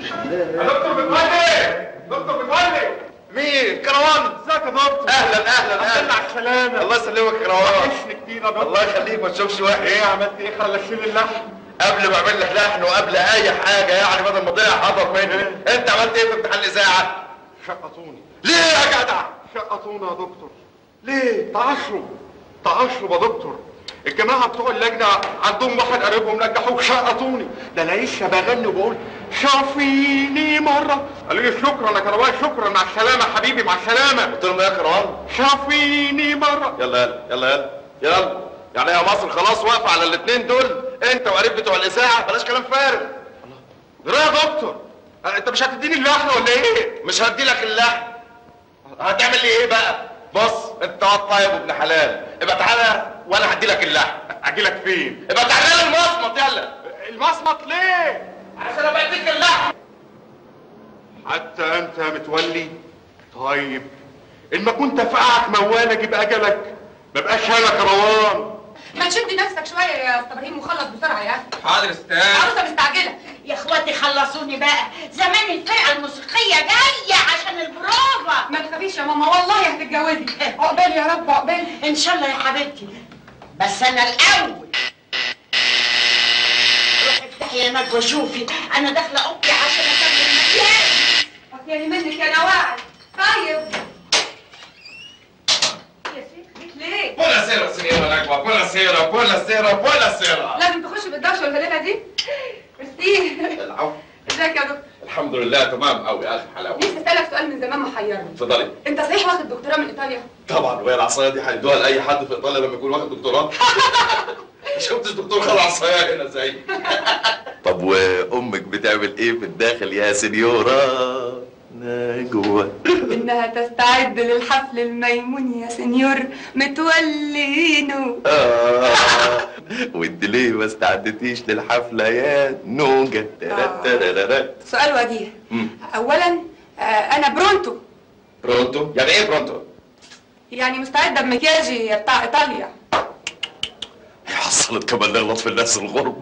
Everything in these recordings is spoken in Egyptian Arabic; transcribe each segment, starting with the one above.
دكتور متولي دكتور متولي مين كروان ازيك يا دكتور اهلا اهلا الحمد اهلا لله على السلامه الله يسلمك يا كروان وحشني كتير يا دكتور الله يخليك ما تشوفش واحد ايه عملت ايه خلى اشيل اللحم قبل ما اعمل لك لحن وقبل اي حاجه يعني بدل ما تضيع حضر مني انت عملت ايه في امتحان الاذاعه شقطوني ليه يا جدع شقطونا يا دكتور ليه تعشروا تعشروا يا دكتور الجماعة بتوع اللجنة عندهم واحد قريبهم نجحوه شقطوني ده انا لسه بغني وبقول شافيني مرة قالوا لي شكرا يا كروان شكرا مع السلامة حبيبي مع السلامة قلت لهم ايه يا كروان شافيني مرة يلا يلا يلا يلا يلا يعني يا مصر خلاص واقفه على الاثنين دول انت وقريب بتوع الاذاعه بلاش كلام فارغ ده يا دكتور أه، انت مش هتديني اللحن ولا ايه؟ مش هدي لك اللحن هتعمل لي ايه بقى بص انت واد طيب وابن حلال ابقى تعالى وانا هدي لك اللحن اجي لك فين؟ ابقى تعالى لي المصمت يلا المصمت ليه؟ عشان ابقى اديك اللحن حتى انت يا متولي طيب ان ما كنت افقعك موال اجيب اجلك ما بقاش انا كروان ما تشدي نفسك شويه يا استاذ ابراهيم وخلص بسرعه يا اخي حاضر استاذ عروسه مستعجله يا اخواتي خلصوني بقى زمان الفرقه الموسيقيه جايه عشان البروفا ما تخافيش يا ماما والله هتتجوزي عقبال يا رب عقبال ان شاء الله يا حبيبتي بس انا الاول روحي افتحي يا نجوى شوفي انا داخله اوضتي عشان اكمل المكياج يعني منك يا نواعي طيب يا شيخ جيت ليه؟ Buonasera signora Nagua, buonasera, buonasera, buonasera. لازم تخش بالدوشه والهليله دي ميرسي العفو ازيك يا دكتور الحمد لله تمام قوي اخر حلاوه نفسي اسالك سؤال من زمان محيرني اتفضلي انت صحيح واخد دكتوراه من ايطاليا طبعا وهي العصايه دي هيدوها لاي حد في ايطاليا لما يكون واخد دكتوراه ما شفتش دكتور خد عصايه هنا زي طب وامك بتعمل ايه في الداخل يا سنيورا نجوى انها تستعد للحفل الميمون يا سنيور متولينو آه وانت ليه ما استعدتيش للحفله يا نوجه ترى ترى ترى سؤال وجيه مم. اولا آه، انا برونتو برونتو يعني ايه برونتو يعني مستعده بمكياجي بتاع ايطاليا حصلت كمان نغلط في الناس الغرب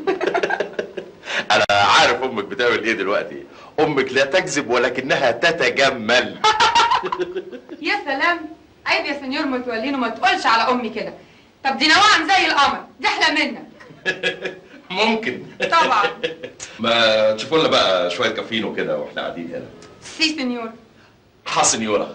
انا عارف امك بتعمل ايه دلوقتي امك لا تكذب ولكنها تتجمل يا سلام عيب يا سنيور متولينو ما تقولش على امي كده طب دي نواعم زي القمر دي احلى منك ممكن طبعا ما تشوفوا لنا بقى شويه كافيين وكده واحنا قاعدين هنا سي سنيور ها سنيورا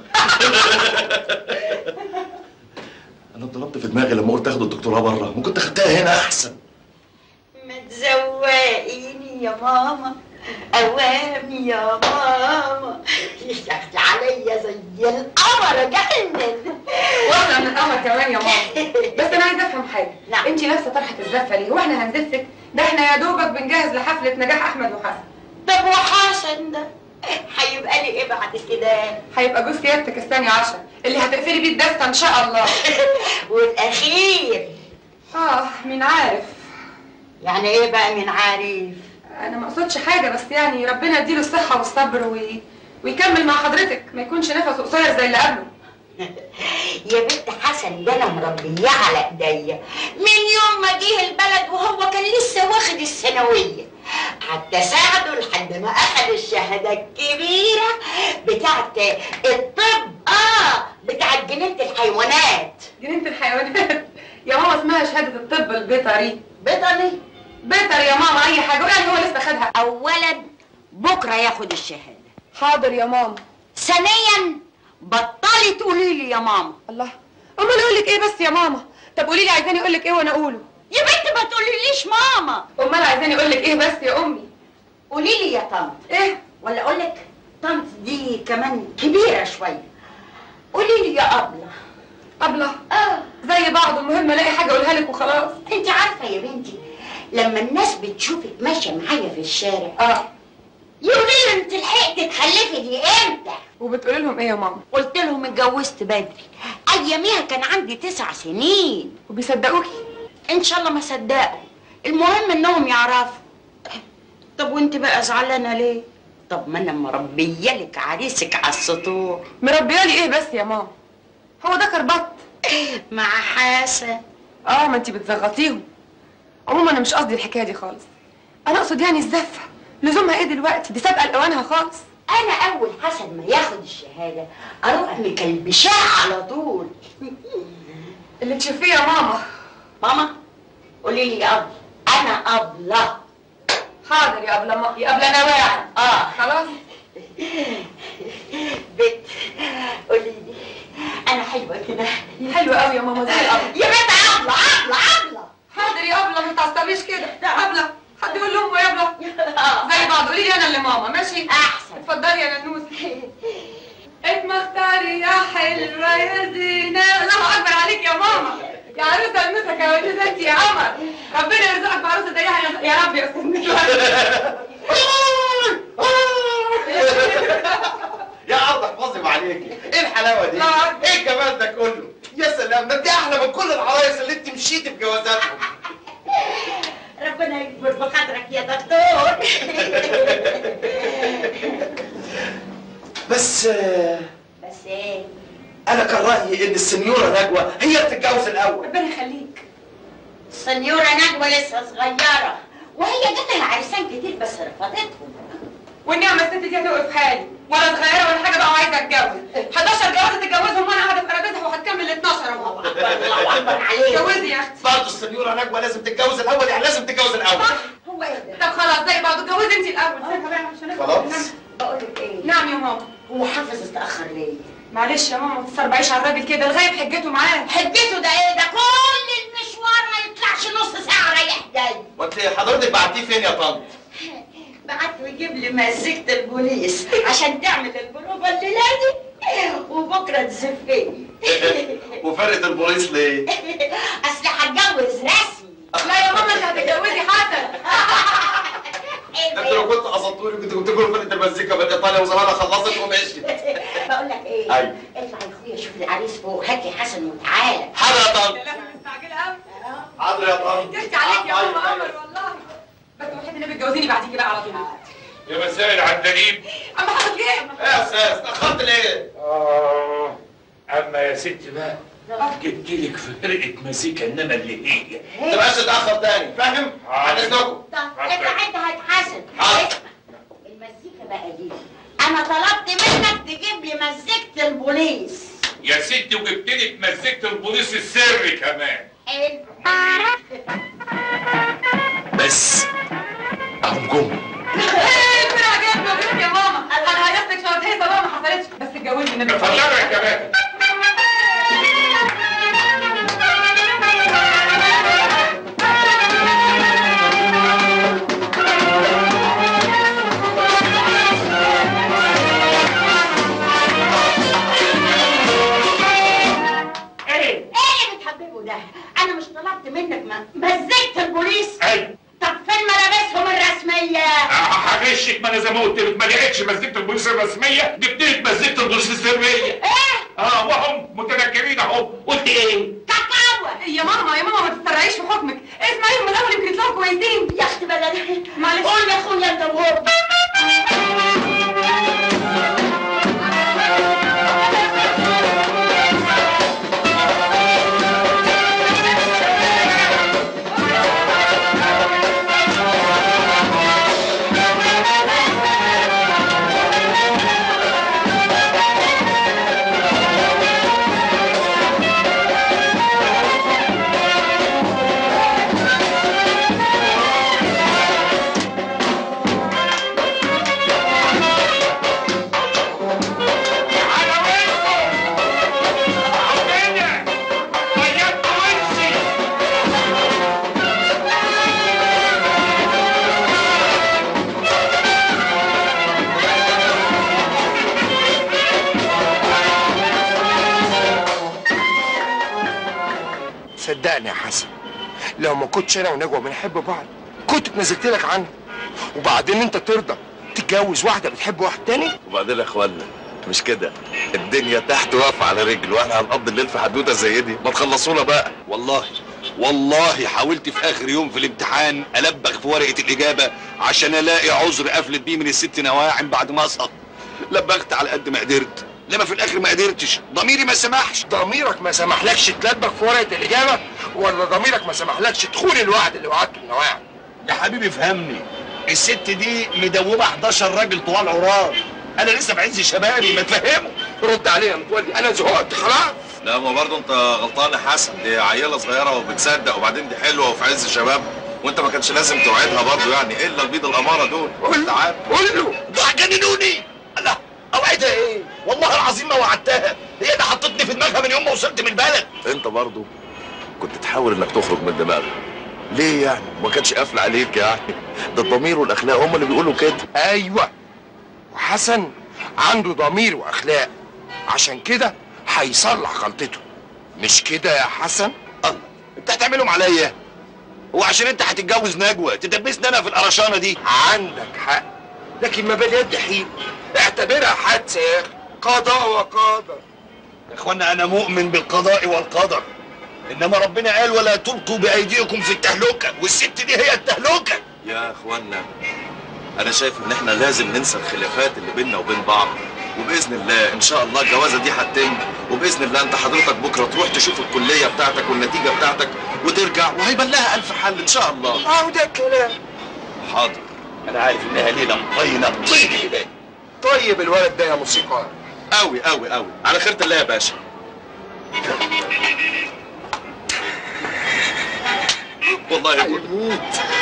انا اتضربت في دماغي لما قلت اخد الدكتوراه بره ممكن كنت خدتها هنا احسن ما تزوقيني يا ماما اوامي يا ماما يا اختي عليا زي القمر اجنن واحنا من القمر كمان يا ماما بس انا عايزه افهم حاجه نعم. انت لابسه طرحه الزفه ليه هو احنا هنزفك ده احنا يا دوبك بنجهز لحفله نجاح احمد وحسن طب وحسن ده هيبقى لي ايه بعد كده هيبقى جوز سيادتك الثاني عشر اللي هتقفلي بيه الدستة ان شاء الله والاخير اه مين عارف يعني ايه بقى من عارف انا ما اقصدش حاجه بس يعني ربنا يديله الصحه والصبر وي... ويكمل مع حضرتك ما يكونش نفسه قصير زي اللي قبله يا بنت حسن ده انا مربيه على ايديا من يوم ما جه البلد وهو كان لسه واخد الثانويه حتى ساعده لحد ما اخد الشهاده الكبيره بتاعت الطب اه بتاعت جنينه الحيوانات جنينه الحيوانات يا ماما اسمها شهاده الطب البيطري بيطري بيطري يا ماما اي حاجه يعني هو لسه خدها اولا بكره ياخد الشهاده حاضر يا ماما ثانيا بطلي تقولي لي يا ماما الله امال اقول لك ايه بس يا ماما طب قولي لي عايزاني اقول لك ايه وانا اقوله يا بنت ما تقوليليش ماما امال عايزاني اقول لك ايه بس يا امي قولي لي يا طنط ايه ولا اقول لك طنط دي كمان كبيره شويه قولي لي يا ابله ابله اه زي بعض المهم الاقي حاجه اقولها لك وخلاص انت عارفه يا بنتي لما الناس بتشوفك ماشيه معايا في الشارع اه يقولوا لي انت لحقتي تخلفي دي امتى وبتقولي لهم ايه يا ماما قلت لهم اتجوزت بدري اياميها كان عندي تسع سنين وبيصدقوكي ان شاء الله ما صدقوا المهم انهم يعرفوا طب وانت بقى زعلانه ليه طب ما انا مربيه لك عريسك على السطور مربيالي ايه بس يا ماما هو ده كربط مع حسن اه ما انتي بتزغطيهم عموما انا مش قصدي الحكايه دي خالص انا اقصد يعني الزفه لزومها ايه دلوقتي دي سابقه لاوانها خالص انا اول حسن ما ياخد الشهاده اروح مكلبشاه على طول اللي تشوفيه يا ماما ماما قولي لي يا ابله انا ابله حاضر يا ابله ما... يا ابله نواعم اه خلاص بنت قولي لي انا حلوه كده حلوه قوي يا ماما زي الابله يا بنت ابله ابله ابله حاضر يا ابله ما تعصبيش كده ابله حد يقول لامه يا ابله آه. زي بعض قولي لي انا اللي ماما ماشي احسن اتفضلي يا ننوسه اتمختاري يا حلوه يا زينه الله اكبر عليك يا ماما يا عروسه النوسه كواليس انت يا قمر ربنا يرزقك بعروسه زيها يا- يا رب يا استاذ متولي يا عرض احفظي عليكي ايه الحلاوه دي؟ لا. ايه الجمال ده كله؟ يا سلام ده انت احلى من كل العرايس اللي انت مشيتي بجوازاتهم ربنا يكبر بقدرك يا دكتور بس آه، بس ايه انا كان رايي ان السنيوره نجوى هي اللي تتجوز الاول ربنا يخليك السنيورة نجوى لسه صغيرة وهي جاتها عرسان كتير بس رفضتهم والنعمه الست دي هتوقف حالي ولا صغيره ولا حاجه بقى وعايزه اتجوز 11 جوازه تتجوزهم وانا قاعده في قرابتها وهتكمل ال 12 اهو الله أكبر عليك اتجوزي يا اختي برضه السنيوره نجوى لازم تتجوز الاول يعني لازم تتجوز الاول هو ايه ده؟ طب خلاص زي بعض اتجوزي انت الاول سيبها بقى عشان أفهم. خلاص بقول لك ايه؟ نعم يا ماما هو حافظ اتأخر ليه؟ معلش يا ماما ما تستربعيش على الراجل كده الغايب حجته معاه حجته ده ايه ده كل المشوار ما يطلعش نص ساعة رايح جاي وانت حضرتك بعتيه فين يا طنط؟ بعت يجيب لي مزيكة البوليس عشان تعمل البروفة الليلة دي وبكرة تزفني وفرقه البوليس ليه؟ اصل هتجوز رسمي لا يا ماما انت هتتجوزي حسن ده انت لو كنت قصدتوني كنت قلت لكم فرقه المزيكا من ايطاليا وزمانها خلصت ومشيت بقول لك ايه؟ أيوة. اطلع يا اخويا شوف العريس فوق هاتي حسن وتعالى حاضر يا طنط لا لا مستعجله قوي حاضر يا طنط جرتي عليك يا أيوة، ماما أيوة. قمر والله بس وحيد النبي اتجوزيني بعديكي بقى على طول يا مساء العندليب اما حضرتك ايه؟ ايه يا استاذ اتاخرت ليه؟ آه أما يا ستي بقى جبت لك فرقة مزيكا إنما اللي هي ما تبقاش تتاخر تاني فاهم؟ عن حاضر. اذنكم طب انت انت هتحاسب حاضر. اسمع المزيكا بقى دي انا طلبت منك تجيب لي مزيكة البوليس يا ستي وجبت لك مزيكة البوليس السري كمان حلو بس اهم جم ايه كده عجبني وجبت يا ماما انا هيصلك شويه هيصه بقى ما حصلتش بس اتجوزي النبي اتفضلوا يا كمان ايه ايه اللي بتحببه ده انا مش طلبت منك م- مزيكة البوليس ايوه طب فين ملابسهم الرسمية هغشك ما انا زي ما قلت لك ما لقيتش مزيكة البوليس الرسمية جبت لك مزيكة البوليس السرية ايه اه وهم متنكرين اهو قلت ايه؟ كاكاوة يا ماما يا ماما ما تتسرعيش في حكمك اسمعيهم من الاول يمكن يطلعوا كويسين يا اختي بدل معلش. قول يا اخويا انت وهو على وشكم عمنا طيبت وشي صدقني يا حسن لو ما كنتش انا ونجوى بنحب بعض كنت اتنزلت لك عنها وبعدين انت ترضى تتجوز واحده بتحب واحد تاني وبعدين يا اخوانا مش كده الدنيا تحت واقفه على رجل واحنا هنقضي الليل في حدوته زي دي ما تخلصونا بقى والله والله حاولت في اخر يوم في الامتحان البخ في ورقه الاجابه عشان الاقي عذر افلت بيه من الست نواعم بعد ما اسقط لبخت على قد ما قدرت لما في الاخر ما قدرتش ضميري ما سمحش ضميرك ما سمحلكش تلبك في ورقه الاجابه ولا ضميرك ما سمحلكش تخون الوعد اللي وعدته النواعم يا حبيبي فهمني الست دي مدوبه 11 راجل طوال عراض انا لسه في عز شبابي ما تفهمه رد عليا يا متولي انا زهقت خلاص لا ما برضه انت غلطان يا حسن دي عيله صغيره وبتصدق وبعدين دي حلوه وفي عز شباب وانت ما كانش لازم توعدها برضه يعني الا البيض الاماره دول قول تعال له قول له دول هتجننوني الله اوعدها ايه والله العظيم ما وعدتها هي اللي حطتني في دماغها من يوم ما وصلت من البلد انت برضه كنت تحاول انك تخرج من دماغك ليه يعني ما كانش قافل عليك يعني ده الضمير والاخلاق هم اللي بيقولوا كده ايوه وحسن عنده ضمير واخلاق عشان كده هيصلح غلطته مش كده يا حسن الله انت هتعملهم عليا هو عشان انت هتتجوز نجوى تدبسني انا في القرشانه دي عندك حق لكن ما باليد حيل اعتبرها حادثه يا اخي قضاء وقدر يا اخوانا انا مؤمن بالقضاء والقدر انما ربنا قال ولا تلقوا بايديكم في التهلكه والست دي هي التهلكه يا اخوانا انا شايف ان احنا لازم ننسى الخلافات اللي بيننا وبين بعض وباذن الله ان شاء الله الجوازه دي هتتم وباذن الله انت حضرتك بكره تروح تشوف الكليه بتاعتك والنتيجه بتاعتك وترجع وهيبان لها الف حل ان شاء الله اهو ده الكلام حاضر انا عارف انها ليله مطينه طين الهبال طيب الولد ده يا موسيقار قوي قوي قوي على خيرة الله يا باشا والله يا ابوي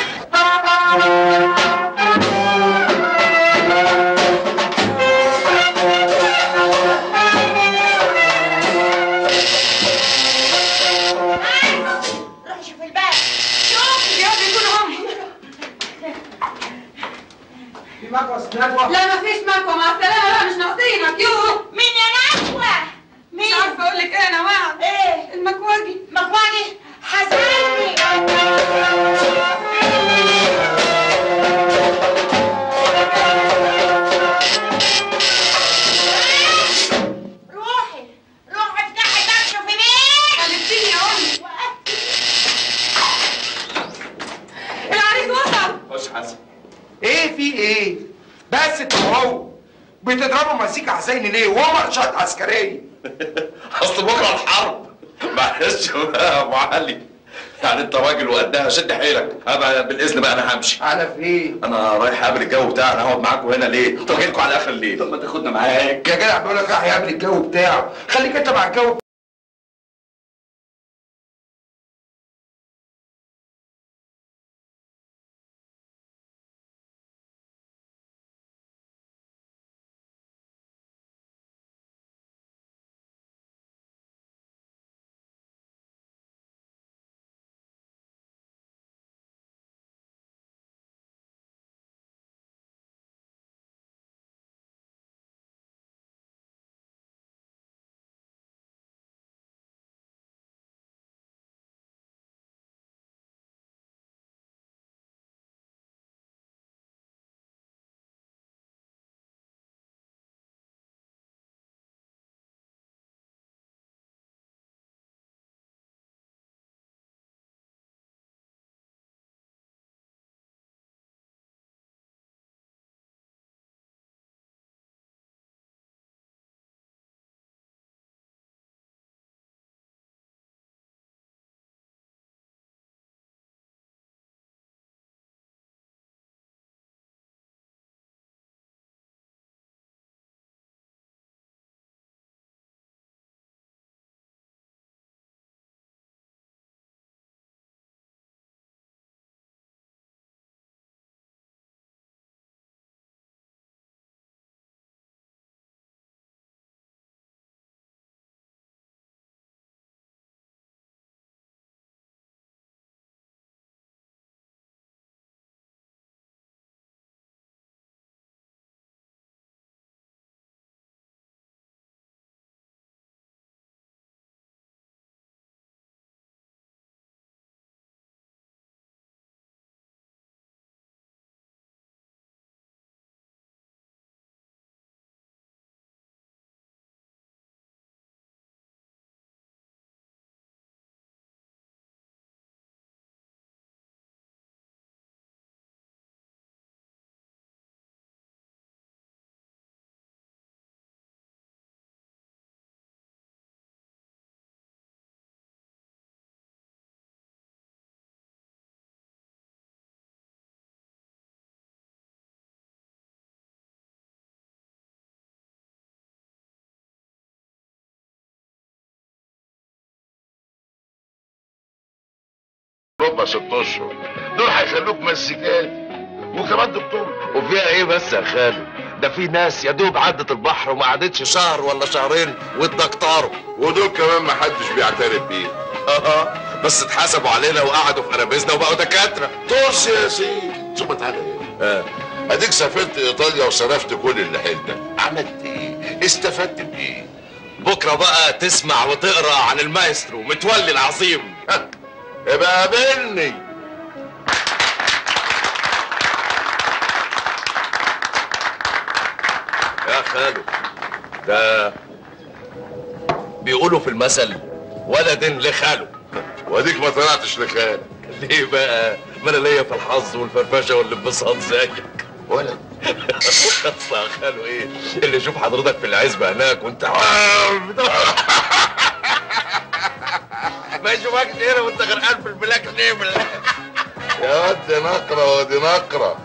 روح شوف الباب شوف يا دي يكونوا هم في مكوس نجوى لا مفيش مكوى مع السلامة بقى مش ناقصينك يوه مين يا نجوى مش عارفة اقول لك ايه انا واعد ايه المكواجي مكواجي حزني روحي روحي افتحي الباب شوفي مين خليتيني اقول لك العريس وصل خش حسن ايه في ايه بس تهو بتضربوا مزيكا حسين ليه ومرشات عسكريه اصل بكره الحرب معلش بقى يا ابو علي يعني انت راجل وقدها شد حيلك هبقى بالاذن بقى انا همشي على فين انا رايح اقابل الجو بتاعي انا هقعد معاكم هنا ليه؟ طب لكم على اخر الليل طب ما تاخدنا معاك يا جدع بيقول لك راح يقابل الجو بتاعه خليك انت مع الجو هم ست اشهر دول هيخلوك مسكاتي وكمان دكتور وفيها ايه بس يا خالو ده في ناس يا دوب عدت البحر وما عدتش شهر ولا شهرين واتدكتروا ودول كمان ما حدش بيعترف بيه اه بس اتحسبوا علينا وقعدوا في قرابيزنا وبقوا دكاتره طرش يا سيدي ثم تعالى ايه آه. اديك سافرت ايطاليا وصرفت كل اللي حيلتك عملت ايه استفدت بايه بكره بقى تسمع وتقرا عن المايسترو متولي العظيم ها، يبقى قابلني يا خالو ده بيقولوا في المثل ولد لخاله واديك ما طلعتش لخالك ليه بقى ما انا ليا في الحظ والفرفشه والانبساط زيك ولد اصل يا خالو ايه اللي يشوف حضرتك في العزبه هناك وانت ما يشوفكش هنا وانت غرقان في البلاك نيبل يا واد دي نقرة ودي نقرة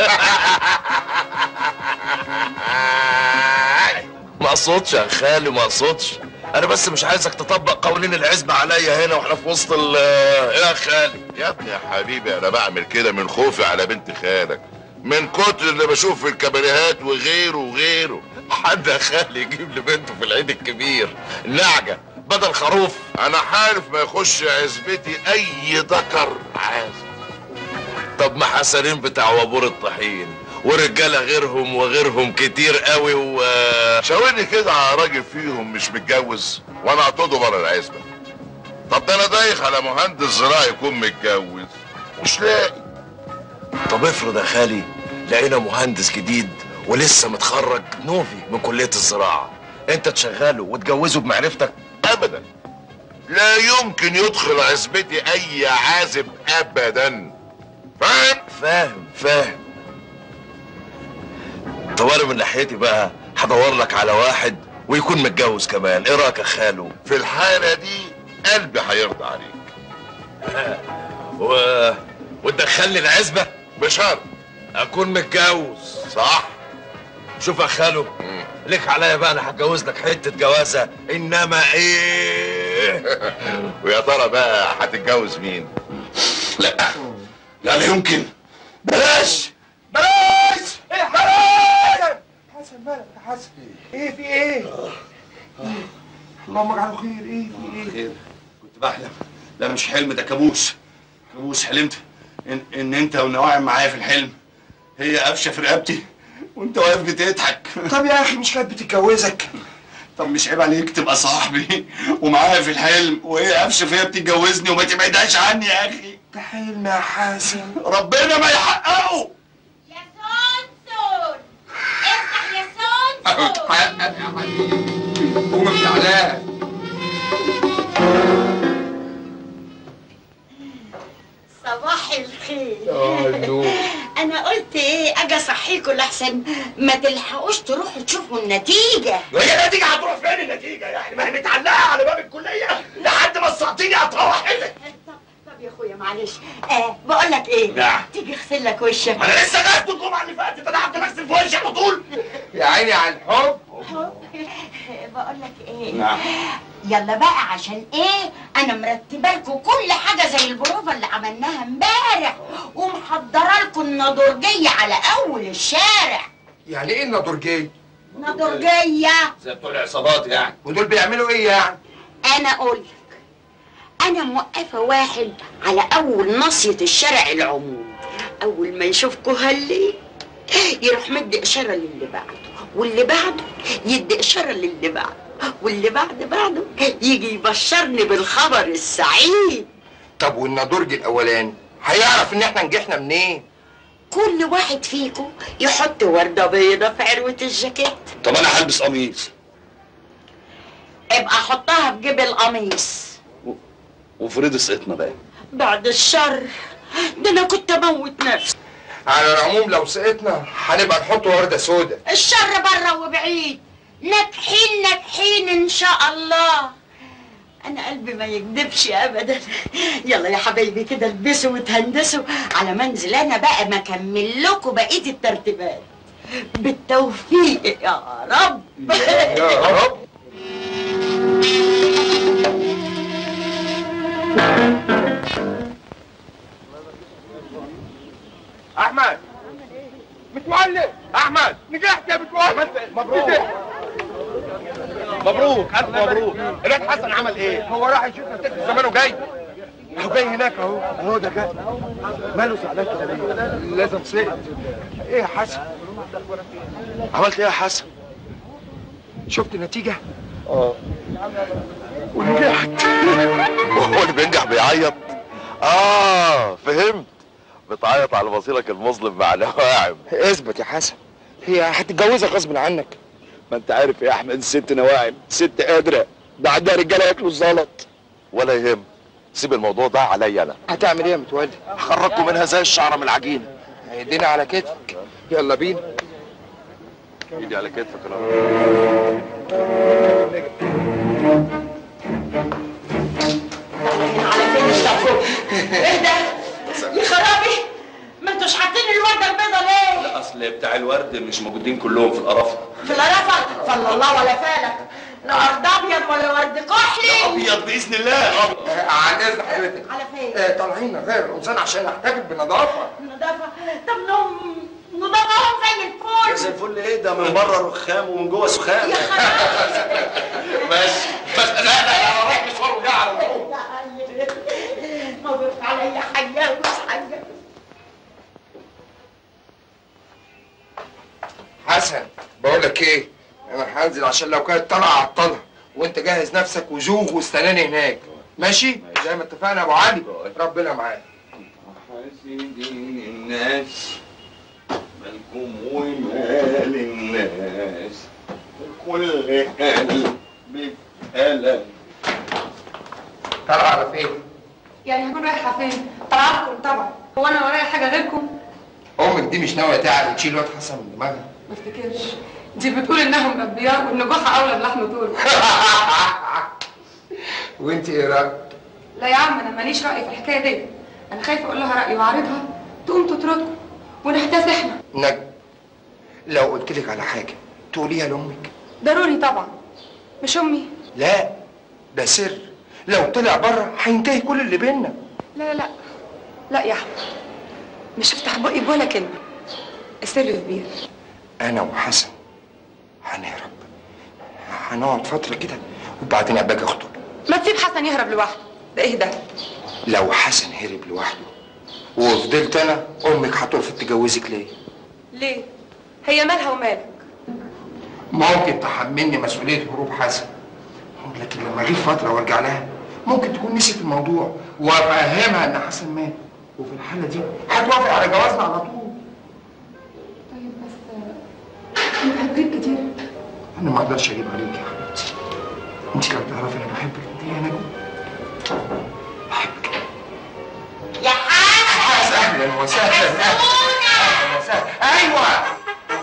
ما اقصدش يا خالي ما اقصدش انا بس مش عايزك تطبق قوانين العزبه عليا هنا واحنا في وسط ال يا خالي يا ابني يا حبيبي انا بعمل كده من خوفي على بنت خالك من كتر اللي بشوف في الكباريهات وغيره وغيره حد يا خالي يجيب لبنته في العيد الكبير نعجه بدل خروف انا حالف ما يخش عزبتي اي ذكر عازب طب ما حسنين بتاع وابور الطحين ورجاله غيرهم وغيرهم كتير قوي و شاورني كده على راجل فيهم مش متجوز وانا اعتقده بره العزبه طب ده انا دايخ على مهندس زراعي يكون متجوز مش لاقي طب افرض يا خالي لقينا مهندس جديد ولسه متخرج نوفي من كليه الزراعه انت تشغله وتجوزه بمعرفتك ابدا لا يمكن يدخل عزبتي اي عازب ابدا فاهم فاهم فاهم طب انا من ناحيتي بقى هدور لك على واحد ويكون متجوز كمان ايه رايك يا خالو في الحاله دي قلبي هيرضى عليك و... وتدخلني العزبه بشرط اكون متجوز صح شوف يا خالو ليك عليا بقى انا هتجوز لك حته جوازه انما ايه ويا ترى بقى هتتجوز مين لا لا لا يمكن بلاش بلاش بلاش حسن مالك يا حسن ايه في ايه اللهم اجعله خير ايه في ايه خير كنت بحلم لا مش حلم ده كابوس كابوس حلمت ان, إن انت ونواعم معايا في الحلم هي قافشه في رقبتي وانت واقف بتضحك طب يا اخي مش كانت بتتجوزك طب مش عيب عليك تبقى صاحبي ومعايا في الحلم وهي قافشه فيا بتتجوزني وما تبعدهاش عني يا اخي ده حلم يا حسن ربنا ما يحققه يا سونسون افتح يا سونسون قوم يا علاء صباح الخير انا قلت ايه اجي اصحيكوا لحسن ما تلحقوش تروحوا تشوفوا النتيجه وهي النتيجة هتروح فين النتيجة يعني ما هي متعلقة على باب الكلية لحد ما الساعتين هتروح هنا طب طب يا اخويا معلش آه بقول لك ايه نعم. تيجي اغسل لك وشك ما انا لسه غايب الجمعة اللي فاتت انا قعدت بغسل في وشي على طول يا عيني على الحب بقول لك ايه نعم. يلا بقى عشان ايه انا مرتبه لكم كل حاجه زي البروفه اللي عملناها امبارح ومحضره لكم النضرجيه على اول الشارع يعني ايه النضرجيه نضرجيه زي بتوع العصابات يعني ودول بيعملوا ايه يعني انا اقول لك انا موقفه واحد على اول ناصيه الشارع العموم اول ما يشوفكوا هلي يروح مدي اشاره للي بعده واللي بعده يدي اشاره للي بعده واللي بعد بعده يجي يبشرني بالخبر السعيد طب والنضرج الاولاني هيعرف ان احنا نجحنا منين كل واحد فيكم يحط ورده بيضه في عروه الجاكيت طب انا هلبس قميص ابقى حطها في جيب القميص وفريد سقطنا بقى بعد الشر ده انا كنت اموت نفسي على العموم لو سقطنا هنبقى نحط ورده سودا الشر بره وبعيد ناجحين ناجحين ان شاء الله انا قلبي ما يكذبش ابدا يلا يا حبايبي كده البسوا وتهندسوا على منزل انا بقى ما اكمل لكم بقيه الترتيبات بالتوفيق يا رب يا رب احمد متولي احمد نجحت يا متولي مبروك مبروك الف مبروك الواد حسن عمل ايه هو راح يشوف نتيجة زمانه جاي اهو جاي هناك اهو اهو ده جاي ماله زعلان كده ليه؟ لازم سقط ايه يا حسن؟ عملت ايه يا حسن شفت النتيجة؟ اه ونجحت وهو اللي بينجح بيعيط اه فهمت بتعيط على مصيرك المظلم مع نواعم اثبت يا حسن هي هتتجوزك غصب عنك ما انت عارف يا احمد الست نواعم ست قادره ده عندها رجاله ياكلوا الزلط ولا يهم سيب الموضوع ده عليا انا هتعمل ايه يا متولي؟ هخرجكم منها زي الشعره من العجينه ايدينا على كتفك يلا بينا ايدي على كتفك انا على فين الشافوت ايه ده يا خرابي ما انتوش حاطين الورده البيضه ليه اصل بتاع الورد مش موجودين كلهم في القرافه في القرفه فلا الله ولا فالك لا ارض ابيض ولا ورد كحلي ابيض باذن الله عن اذن حضرتك على فين آه، طالعين غير القمصان عشان نحتفل بنظافه نضافه طب نوم نضافهم زي الفل زي الفل ايه ده من بره رخام ومن جوه سخان يا خرابي بس بس لا لا لا انا رايح مشوار وجاي على طول مبروك عليا حاجه ومش حاجه حسن بقول لك ايه انا هنزل عشان لو كانت طالعه عطلها وانت جهز نفسك وزوغ واستناني هناك ماشي زي ما اتفقنا يا ابو علي ربنا معاك حاسدين الناس مالكم ومال الناس كل قلب بألم طالعه على فين يعني هكون رايحه فين طلعتكم طبعا هو انا ورايا حاجه غيركم امك دي مش ناويه تعب تشيل الواد حسن من دماغها ما افتكرش دي بتقول انهم انبياء والنجوح اولى بلحم طول وانت ايه رايك لا يا عم انا ماليش راي في الحكايه دي انا خايفه اقول لها رايي واعرضها تقوم تطردكم ونحتاس احنا نجم لو قلت لك على حاجه تقوليها لامك ضروري طبعا مش امي لا ده سر لو طلع بره هينتهي كل اللي بينا لا لا لا لا يا احمد مش هفتح بقي بولا كلمه السر كبير انا وحسن هنهرب هنقعد فتره كده وبعدين ابقى اخطب ما تسيب حسن يهرب لوحده ده ايه ده لو حسن هرب لوحده وفضلت انا امك هترفض تجوزك ليه ليه هي مالها ومالك ممكن تحملني مسؤوليه هروب حسن لكن لما اجيب فتره وارجع لها ممكن تكون نسيت الموضوع وافهمها ان حسن مات وفي الحاله دي هتوافق على جوازنا على طول طيب بس انت هتغيب كتير انا ما اقدرش اجيب عليك يا حبيبتي انت لو تعرفي انا بحبك قد ايه يا نجم بحبك يا حسن اهلا وسهلا اهلا وسهلا ايوه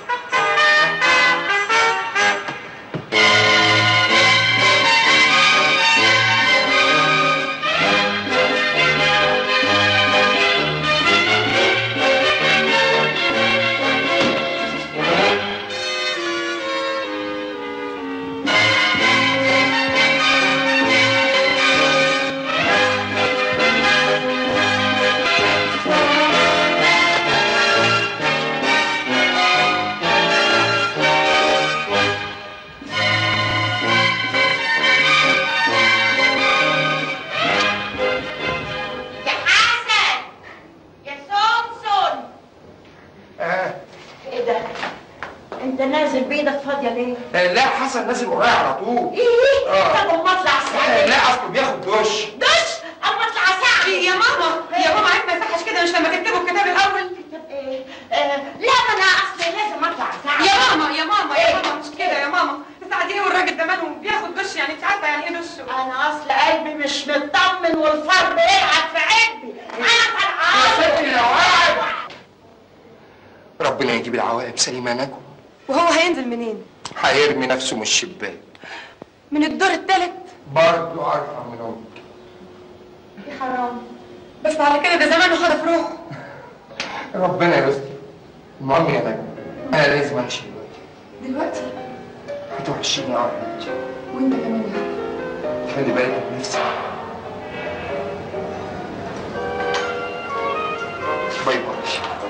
يا حسن يا سمسم آه. ايه ده انت نازل بايدك فاضيه ليه آه، لا حسن نازل ورايا على طول ايه آه. طب اما اطلع آه، الساعه لا اصله بياخد دش دش اما اطلع ساعه يا ماما يا ماما عيب ما يصحش كده مش لما تكتبوا الكتاب الاول طب ايه آه، لا ما انا اصلي لازم اطلع ساعه يا ماما يا ماما يا ماما مش كده يا ماما الساعه دي والراجل ده ماله بياخد دش يعني انت عارفه يعني ايه دش انا اصل قلبي مش مطمن والفرد يلعب في عبي انا طالعه ربنا يجيب العواقب سليمه يا نجم وهو هينزل منين هيرمي نفسه من الشباك من الدور الثالث برضه ارحم من امك يا حرام بس على كده ده زمانه خطف روحه ربنا يستر المهم يا نجم انا لازم امشي دلوقتي دلوقتي هتوحشيني قوي وانت كمان يا حبيبي. خلي بالك من نفسك باي باي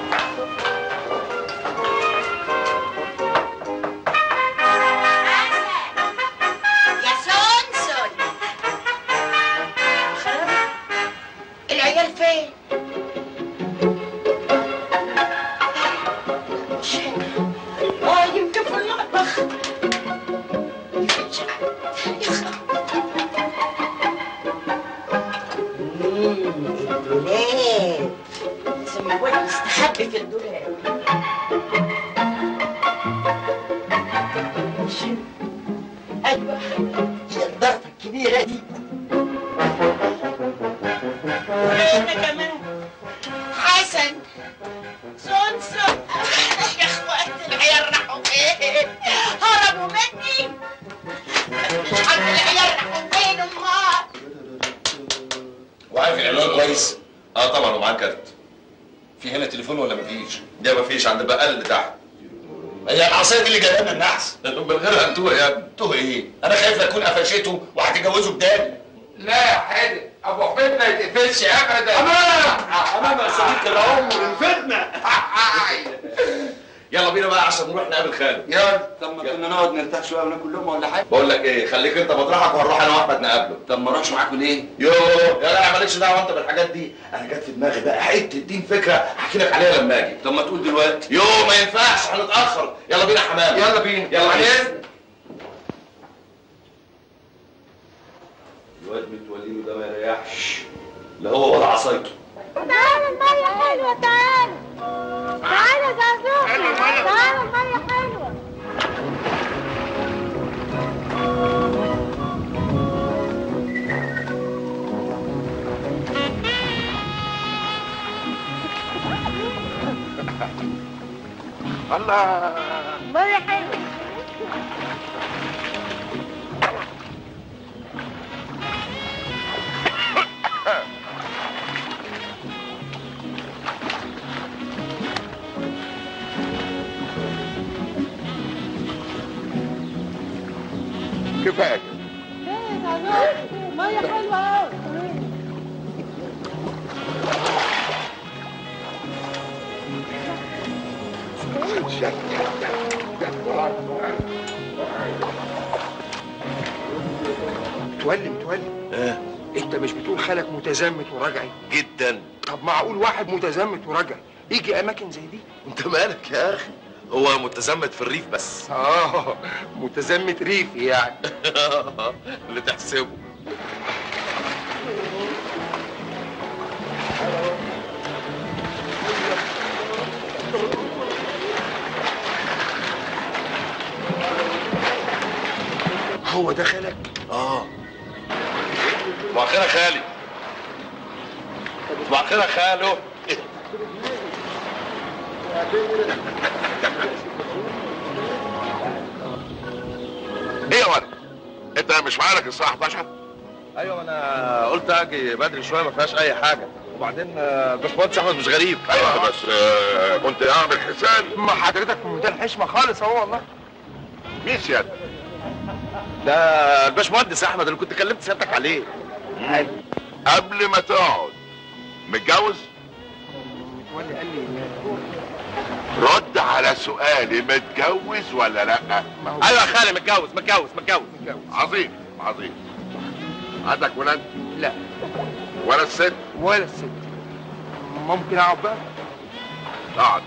يا سونسون خرابي العيال فين؟ مش هنا اه يمكن في المطبخ يا الدولاب لازم الواد يستخبي في الدولاب مش هنا ايوه هي الضربه الكبيره دي وهنا كمان حسن سونسون يا اخواتي العيال راحوا فين هربوا مني مش عارف العيال راحوا فين امال وعارف العنوان كويس اه طبعا ومعاه كارت في هنا تليفون ولا مفيش ده مفيش عند البقال اللي تحت هي العصايه دي اللي جايه لنا النحس من غيرها انتوا يا ابني توه ايه انا خايف لا تكون قفشته وهتتجوزوا بدالي لا يا حادق ابو حميد ما يتقفلش ابدا امام يا صديقي العمر الفتنه يلا بينا بقى عشان نروح نقابل خالد يلا طب ما كنا نقعد نرتاح شويه وناكل لقمه ولا حاجه بقول لك ايه خليك انت مطرحك وهنروح انا واحمد نقابله طب ما اروحش معاكم ليه؟ يوه يا جدع مالكش دعوه انت بالحاجات دي انا جت في دماغي بقى حته دين فكره احكي لك عليها لما اجي طب ما تقول دلوقتي يوه ما ينفعش هنتاخر يلا بينا يا حمام يلا بينا يلا على بينا إذنك. الواد متولينه ده ما يريحش لا هو ولا عصايته تعالى المية حلوة تعالى تعالى يا زازوكي تعالى المية حلوة الله مية حلوة كفايه ايه يا زازوكي مية حلوة أوي متولي متولي ايه انت مش بتقول خالك متزمت وراجعي جدا طب معقول واحد متزمت وراجع يجي اماكن زي دي انت مالك يا اخي هو متزمت في الريف بس اه متزمت ريفي يعني اللي تحسبه هو ده خالك اه صباح الخير يا خالي صباح الخير يا خالو ايه يا ولد انت مش معاك الساعه 11 ايوه انا قلت اجي بدري شويه ما فيهاش اي حاجه وبعدين آه، الباشمهندس احمد مش غريب ايوه بس آه، كنت اعمل حساب ما حضرتك في منتهى الحشمه خالص اهو والله مين سيادتك ده الباشمهندس احمد اللي كنت كلمت سيادتك عليه قبل ما تقعد متجوز متولي قال لي رد على سؤالي متجوز ولا لا ما هو ايوه يا خالي متجوز متجوز متجوز متجوز عظيم عظيم عندك ولاد لا ولا الست ولا الست ممكن اقعد بقى اقعد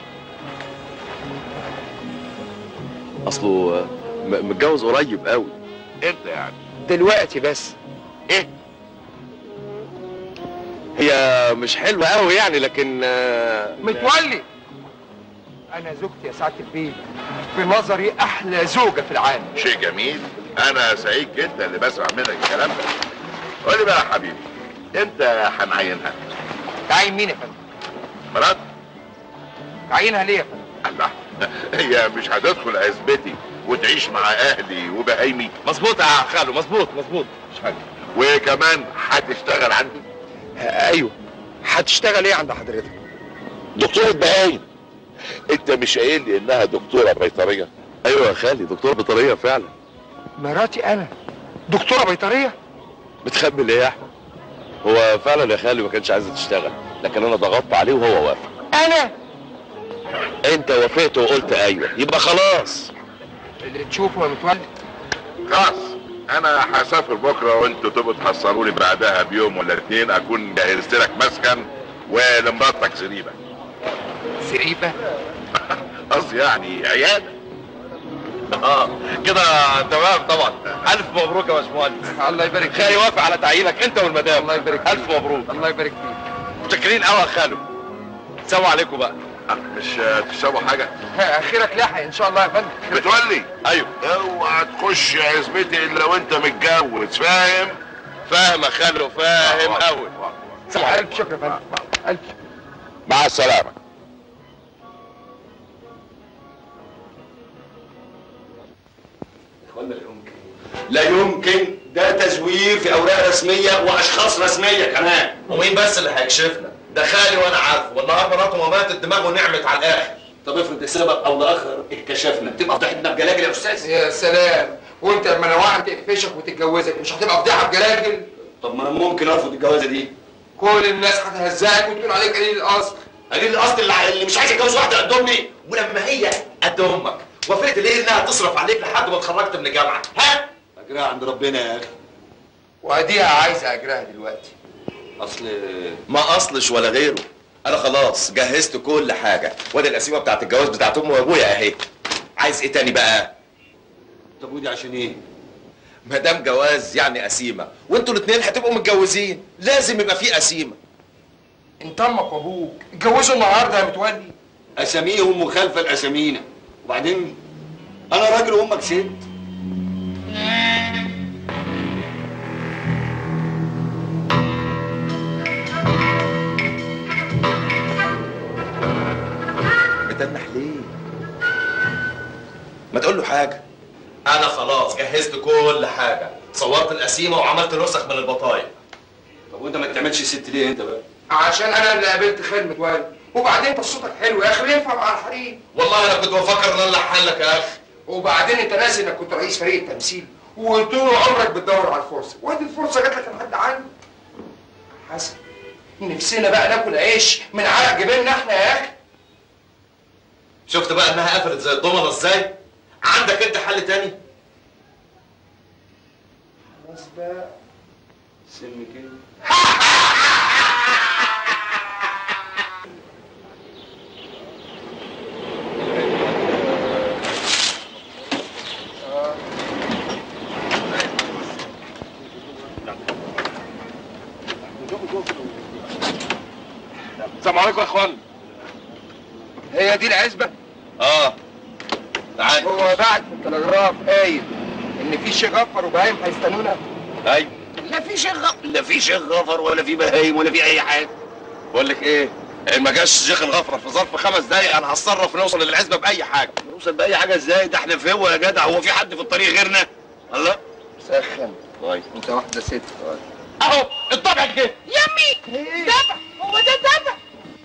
اصله م- متجوز قريب قوي انت يعني دلوقتي بس ايه هي مش حلوه قوي يعني لكن آه، متولي انا زوجتي يا سعاده البيت في نظري احلى زوجه في العالم شيء جميل انا سعيد جدا اللي بسمع منك الكلام ده قول لي بقى يا حبيبي انت هنعينها تعين مين يا فندم مرات تعينها ليه يا فندم الله هي مش هتدخل عزبتي وتعيش مع اهلي وبهايمي مظبوط يا خالو مظبوط مظبوط مش حاجه وكمان هتشتغل عندي آه، ايوه هتشتغل ايه عند حضرتك دكتورة بهايم انت مش قايل لي انها دكتورة بيطرية ايوه يا خالي دكتوره بطاريه فعلا مراتي انا دكتوره بيطريه بتخبي ليه يا احمد هو فعلا يا خالي ما كانش عايزه تشتغل لكن انا ضغطت عليه وهو وافق انا انت وافقت وقلت ايوه يبقى خلاص اللي تشوفه يا متولي خلاص انا هسافر بكره وانتوا تبقوا تحصلوني بعدها بيوم ولا اتنين اكون جهزت لك مسكن ولمراتك زريبه زريبه قصدي يعني عياده اه كده تمام طبعا الف مبروك يا باشمهندس الله يبارك فيك خالي وافق على تعيينك انت والمدام الله يبارك فيك الف مبروك الله يبارك فيك متشكرين قوي يا خالو سلام عليكم بقى أه، مش تشربوا حاجه اخرك لاحق ان شاء الله يا فندم بتولي ايوه اوعى تخش عزمتي الا وانت متجوز فاهم فاهم يا خالو فاهم قوي الف شكر يا فندم الف مع السلامه لا يمكن ده تزوير في اوراق رسميه واشخاص رسميه كمان ومين بس اللي هيكشفنا ده خالي وانا عارفه والنهار مراته ما ماتت دماغه نعمت على الاخر طب افرض السبب او لاخر اكتشفنا تبقى فضحتنا بجلاجل يا استاذ يا سلام وانت لما نوعها تقفشك وتتجوزك مش هتبقى فضيحه بجلاجل طب ما انا ممكن ارفض الجوازه دي كل الناس هتهزقك وتقول عليك قليل الاصل قليل الاصل اللي, اللي مش عايز يتجوز واحده قد امي ولما هي قد امك وافقت ليه انها تصرف عليك لحد ما اتخرجت من الجامعه ها اجرها عند ربنا يا اخي واديها عايزه اجرها دلوقتي اصل ما اصلش ولا غيره انا خلاص جهزت كل حاجه وادي القسيمه بتاعت الجواز بتاعت امي وابويا اهي عايز ايه تاني بقى طب ودي عشان ايه ما دام جواز يعني قسيمه وانتوا الاثنين هتبقوا متجوزين لازم يبقى في قسيمه انت امك وابوك اتجوزوا النهارده يا متولي اساميهم مخالفه لاسامينا وبعدين انا راجل وامك ست بتنح ليه ما تقول له حاجه انا خلاص جهزت كل حاجه صورت القسيمه وعملت نسخ من البطايق طب وانت ما تعملش ست ليه انت بقى عشان انا اللي قابلت خال متولي وبعدين انت صوتك حلو يا اخي ينفع مع الحريم والله انا كنت بفكر ان انا الحن لك يا اخي وبعدين انت ناسي انك كنت رئيس فريق التمثيل وطول عمرك بتدور على الفرصه وادي الفرصه جات لك لحد عندي حسن نفسنا بقى ناكل عيش من عرق جبيننا احنا يا اخي شفت بقى انها قفلت زي الضمنه ازاي عندك انت حل تاني خلاص بقى سم كده السلام عليكم يا اخوان هي دي العزبه اه تعال هو بعت في التلغراف قايل ان في شيخ غفر وبهايم هيستنونا ايوه لا في شيخ غ... لا في شيخ غفر ولا في بهايم ولا في اي حاجه بقول لك ايه إن ما جاش شيخ الغفره في ظرف خمس دقايق انا هتصرف نوصل للعزبه باي حاجه نوصل باي حاجه ازاي ده احنا في هو يا جدع هو في حد في الطريق غيرنا الله سخن طيب انت واحده ست اهو الطبع كده يمي دبح هو ده دبح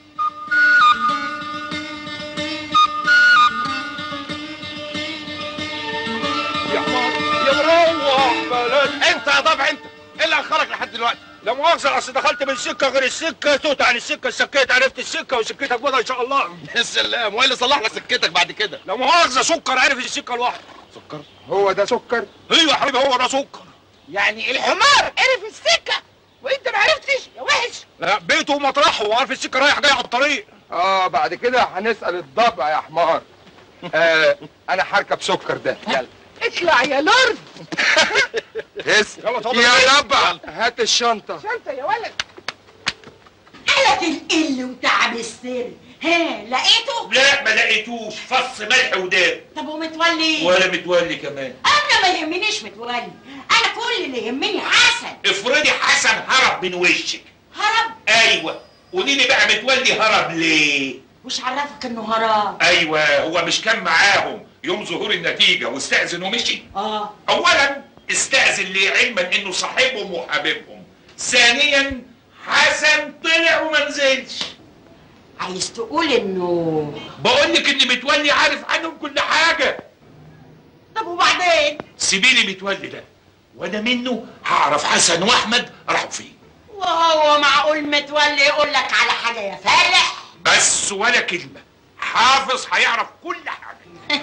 يا حمار يا مروح بلاش انت يا طبع انت ايه اللي اخرك لحد دلوقتي لا مؤاخذة اصل دخلت من سكة غير السكة توت عن السكة سكيت عرفت السكة وسكتك بضع ان شاء الله يا سلام وايه اللي صلح لك سكتك بعد كده لا مؤاخذة سكر عرف السكة لوحده سكر هو ده سكر ايوه يا حبيبي هو ده سكر يعني الحمار عرف السكة وانت ما عرفتش يا وحش لا بيته ومطرحه وعارف السكة رايح جاي على الطريق اه بعد كده هنسال الضبع يا حمار آه انا هركب سكر ده يلا اطلع يا لورد هس يلا اتفضل يا ضبع هات الشنطه شنطة يا ولد قلق القل وتعب السر ها لقيته لا ما لقيتوش فص ملح وداب طب ومتولي ولا متولي كمان انا ما يهمنيش متولي انا كل اللي يهمني حسن افرضي حسن هرب من وشك هرب ايوه قولي لي بقى متولي هرب ليه مش عرفك انه هرب ايوه هو مش كان معاهم يوم ظهور النتيجه واستاذن ومشي اه اولا استاذن ليه علما انه صاحبهم وحبيبهم ثانيا حسن طلع وما نزلش عايز تقول انه بقول لك ان متولي عارف عنهم كل حاجه طب وبعدين سيبي لي متولي ده وانا منه هعرف حسن واحمد راحوا فين وهو معقول متولي يقول لك على حاجه يا فالح بس ولا كلمه حافظ هيعرف كل حاجه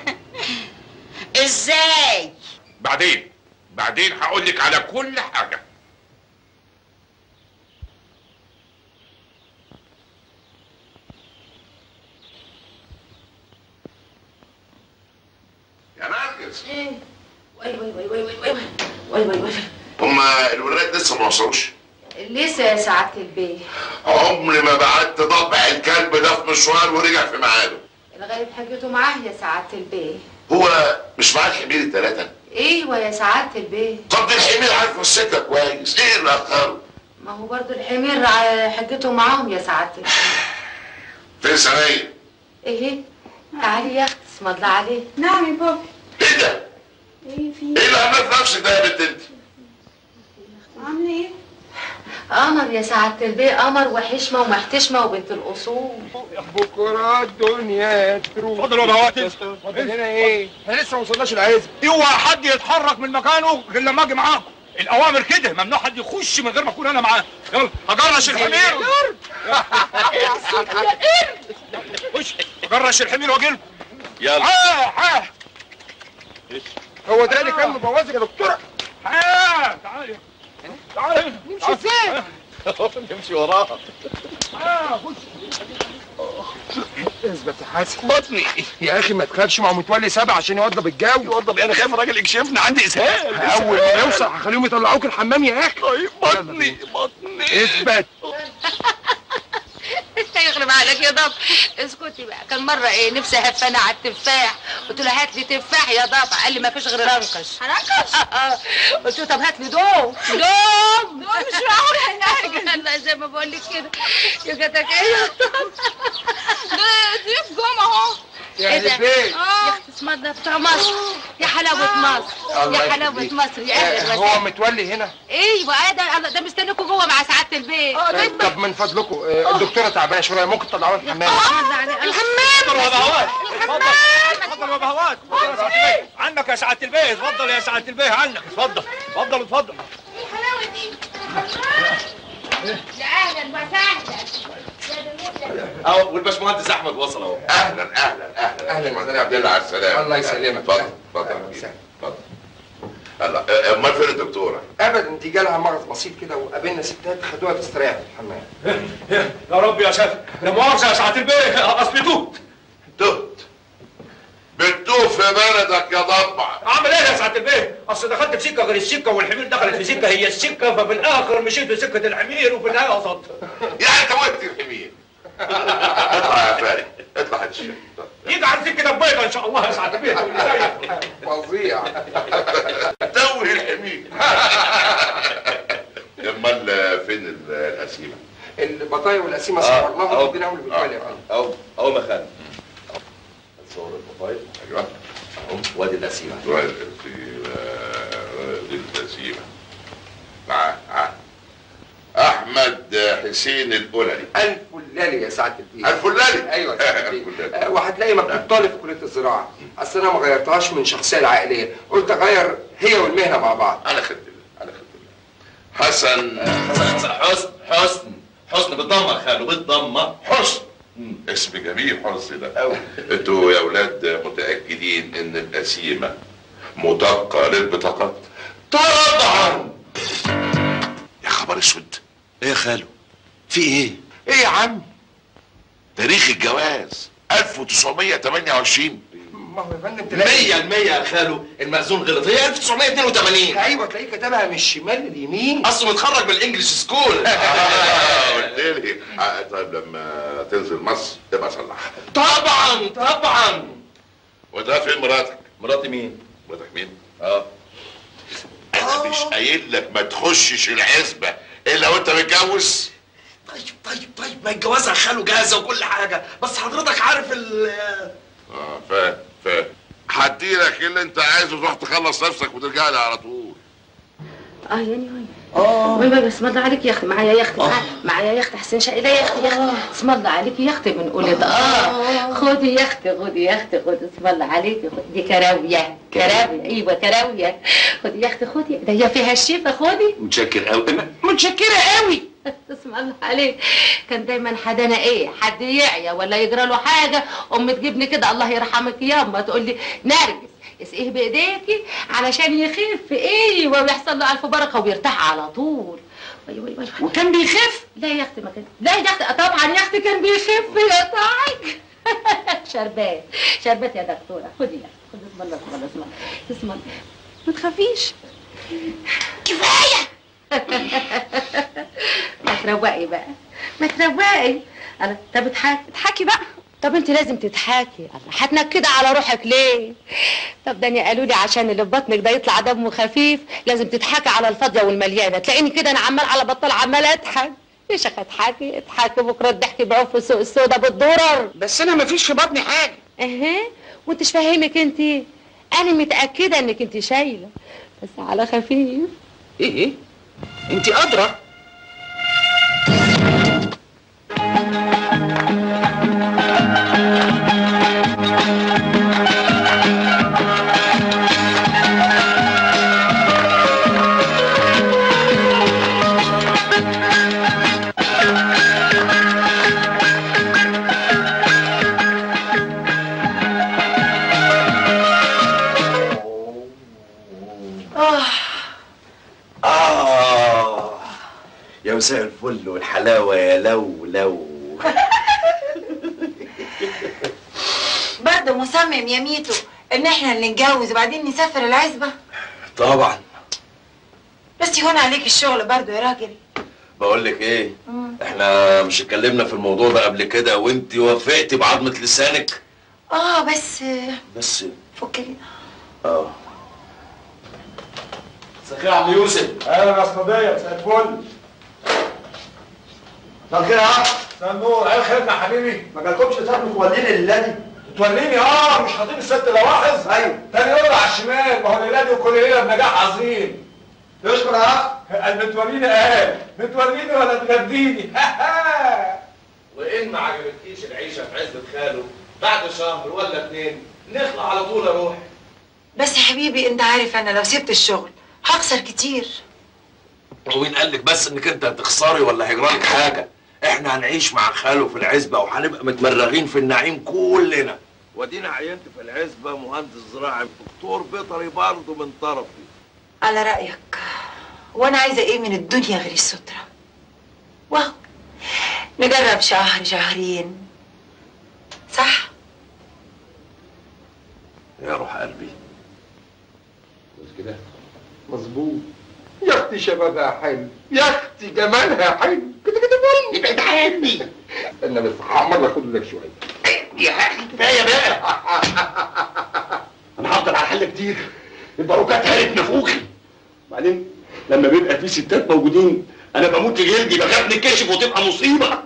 ازاي بعدين بعدين هقول لك على كل حاجه يا نرجس ايه وي وي وي وي وي وي وي وي وي هما الولاد لسه ما وصلوش لسه يا سعادة البيه عمري ما بعت ضبع الكلب ده في مشوار ورجع في ميعاده الغايب حاجته معاه يا سعادة البيه هو مش معاه الحمير التلاتة ايوه يا سعادة البيه طب دي الحمير عارفه السكة كويس ايه اللي اخره ما هو برضو الحمير ع- حجته معاهم يا سعادة البيه فين ثانية ايه تعالي يا اختي اسم الله عليه نعم يا بابا ايه ده ايه في ايه اللي عمال في نفسك ده يا بنت انت عامله ايه قمر يا سعادة البيه قمر وحشمة ومحتشمة وبنت الأصول بكره الدنيا تروح اتفضل يا بهوات اتفضل هنا ايه؟ احنا لسه ما وصلناش العزب اوعى حد يتحرك من مكانه غير لما اجي معاكم الاوامر كده ممنوع حد يخش من غير ما اكون انا معاه يلا هجرش الحمير خش هجرش الحمير واجي لكم يلا ها ها هو ده اللي كان مبوظك يا دكتوره ها تعالي تعالي نمشي ازاي؟ نمشي وراها ها خش اثبت يا حسن بطني يا اخي ما تخافش ما هو متولي سبع عشان يوضب الجو يوضب انا خايف الراجل يكشفني عندي اسهال اول ما يوصل هخليهم يطلعوك الحمام يا اخي طيب بطني بطني اثبت انت يغلب عليك يا ضب اسكتي بقى كان مره ايه نفسي هفانه على التفاح قلت له هات لي تفاح يا ضب قال لي ما فيش غير رنقش رنقش قلت له طب هات لي دوم دوم دوم مش معقول هناك والله زي ما بقول لك كده يا جاتك ايه ضيف جم اهو يا ايه ده؟ أهل البيت. يا اختي اسمها ده بتاع مصر يا حلاوه مصر الله يا حلاوه يخليك. مصر يا اهلا هو وسهلا متولي هنا ايوه آه ده ده مستنيكوا جوه مع سعاده البيت طب من فضلكم آه، الدكتوره تعبانه شويه ممكن تطلعوها الحمام اتفضل يا بهوات اتفضل اتفضل يا بهوات اتفضل يا سعاده البيه عنك يا سعاده البيه اتفضل يا سعاده البيه عنك اتفضل اتفضل اتفضل يا اهلا وسهلا اهو والباشمهندس احمد وصل اهو اهلا اهلا اهلا أهلاً باشمهندس وسهلاً. عبد الله على السلامه الله يسلمك. اتفضل أهلاً. اتفضل أهلاً حبيبي. وسهلاً. اتفضل الله أه، امال فين الدكتوره ابدا دي جالها مرض بسيط كده وقابلنا ستات خدوها تستريح في الحمام يا رب يا ساتر لا مؤاخذه يا سعاده البيه اصل توت تهت بتدوب في بلدك يا ضبع اعمل ايه يا سعاده البيه؟ اصل دخلت في سكه غير السكه والحمير دخلت في سكه هي السكه ففي الاخر مشيت في سكه الحمير وفي النهايه وصلت يعني انت وقت الحمير اطلع يا فارق اطلع هات الشاي يجي على سكه بيضه ان شاء الله يا سعاده البيه واللي زيك. فظيع توه الحمير امال فين ال- القسيمه البطايق والقسيمه آه، صورناها أهو. واديناهم للمتولي اه اهو اهو مخان صور الموبايل ايوه اهو وادي القسيمه والقسيمه دي القسيمه مع مع احمد حسين القللي الف لالي يا سعاده البيه الفلالي ايوه يا سعاده البيه الفلالي. آه، وهتلاقي مكتوب طالب في كليه الزراعه اصل انا ما غيرتهاش من الشخصيه العائليه قلت اغير هي والمهنه مع بعض على خد الله على خد الله حسن حسن حسن حسن حسن بالضمه خالو بالضمه حسن مم. اسم جميل حسن ده أوي. انتوا يا اولاد متاكدين ان القسيمه مطابقه للبطاقات طبعا يا خبر اسود ايه يا خالو في ايه ايه يا عم تاريخ الجواز 1928 ما هو يا فندم تلاقي مية المية يا خالو المأذون غلط هي 1982 ايوه تلاقيه كتبها من الشمال لليمين اصله متخرج من الانجليش سكول آه، قلت لي آه، طيب لما تنزل مصر تبقى صلحها طبعا طبعا وده فين مراتك مراتي مين؟ مراتك مين اه انا مش قايل لك ما تخشش الحسبه الا وانت متجوز طيب طيب طيب ما الجوازة خاله جاهزة وكل حاجة بس حضرتك عارف ال اه فاهم فاهم هديلك اللي انت عايزه تروح تخلص نفسك وترجع لي على طول اه يعني وين اه وين وين اسم الله عليك يا اختي معايا يا اختي معايا- معايا يا اختي حسين شقي يا اختي يا اختي اسم الله عليك يا اختي بنقول ده اه خدي يا اختي خدي يا اختي خدي اسم الله عليك خدي دي كراويه كراويه ايوه كراويه خدي يا اختي خدي ده هي فيها الشفا خدي متشكر قوي متشكره قوي اسم الله عليك كان دايما حدانا ايه حد يعيا ولا يجرى له حاجه ام تجيبني كده الله يرحمك ياما تقول لي نرجس اسقيه بايديكي علشان يخف ايه ويحصل له الف بركه وبيرتاح على طول وي وي وي. وكان بيخف لا يا اختي ما كان لا يا اختي طبعا يا اختي كان بيخف يا طاعك شربات شربات يا دكتوره خدي يا اختي خدي اسم الله اسم الله اسم الله اسم الله ما تخافيش كفايه ما تروقي بقى ما تروقي انا طب اضحكي اضحكي بقى طب انت لازم تضحكي الله هتنكدي على روحك ليه طب ده قالوا لي عشان اللي في بطنك ده يطلع دمه خفيف لازم تضحكي على الفاضيه والمليانه تلاقيني كده انا عمال على بطال عمال اضحك ليش اضحكي اضحكي بكره الضحك بعوف في السوق السودا بالدرر بس انا مفيش في بطني حاجه اها وانتش فاهمك انت انا متاكده انك انت شايله بس على خفيف ايه ايه انت ادرى آه يا مساء الفل والحلاوة يا لو لو برضه مصمم يا ميتو ان احنا اللي نتجوز وبعدين نسافر العزبة طبعا بس يهون عليك الشغل برضه يا راجل بقول لك ايه احنا مش اتكلمنا في الموضوع ده قبل كده وانت وافقتي بعظمة لسانك اه بس بس فكري اه مساء الخير يا عم يوسف اهلا يا صديق مساء الفل مساء الخير يا عم مساء النور ايه الخدمه يا حبيبي ما جالكمش تاكلوا توليني اللادي توليني اه مش حاطين الست لواحظ ايوه تاني يقول على الشمال ما هو اللادي وكل ليله بنجاح عظيم تشكر يا عم قال بتوريني قال بتوريني ولا تغديني وان ما عجبتكيش العيشه في عزة خاله بعد شهر ولا اتنين نخلع على طول يا روحي بس يا حبيبي انت عارف انا لو سبت الشغل هخسر كتير ومين قال لك بس انك انت هتخسري ولا هيجرالك حاجه احنا هنعيش مع خاله في العزبه وهنبقى متمرغين في النعيم كلنا ودينا عينت في العزبه مهندس زراعي دكتور بيطري برضه من طرفي على رأيك وانا عايزة ايه من الدنيا غير السترة واو نجرب شهر شهرين صح يا روح قلبي مش كده مظبوط يا اختي شبابها حلو يا اختي جمالها حلو كده كده بني بعيد عني استنى بس هعمر اخد لك شويه يا اخي كفايه بقى انا هفضل على حل كتير الباروكات هرت نفوخي بعدين لما بيبقى في ستات موجودين انا بموت في جلدي بخاف نتكشف وتبقى مصيبه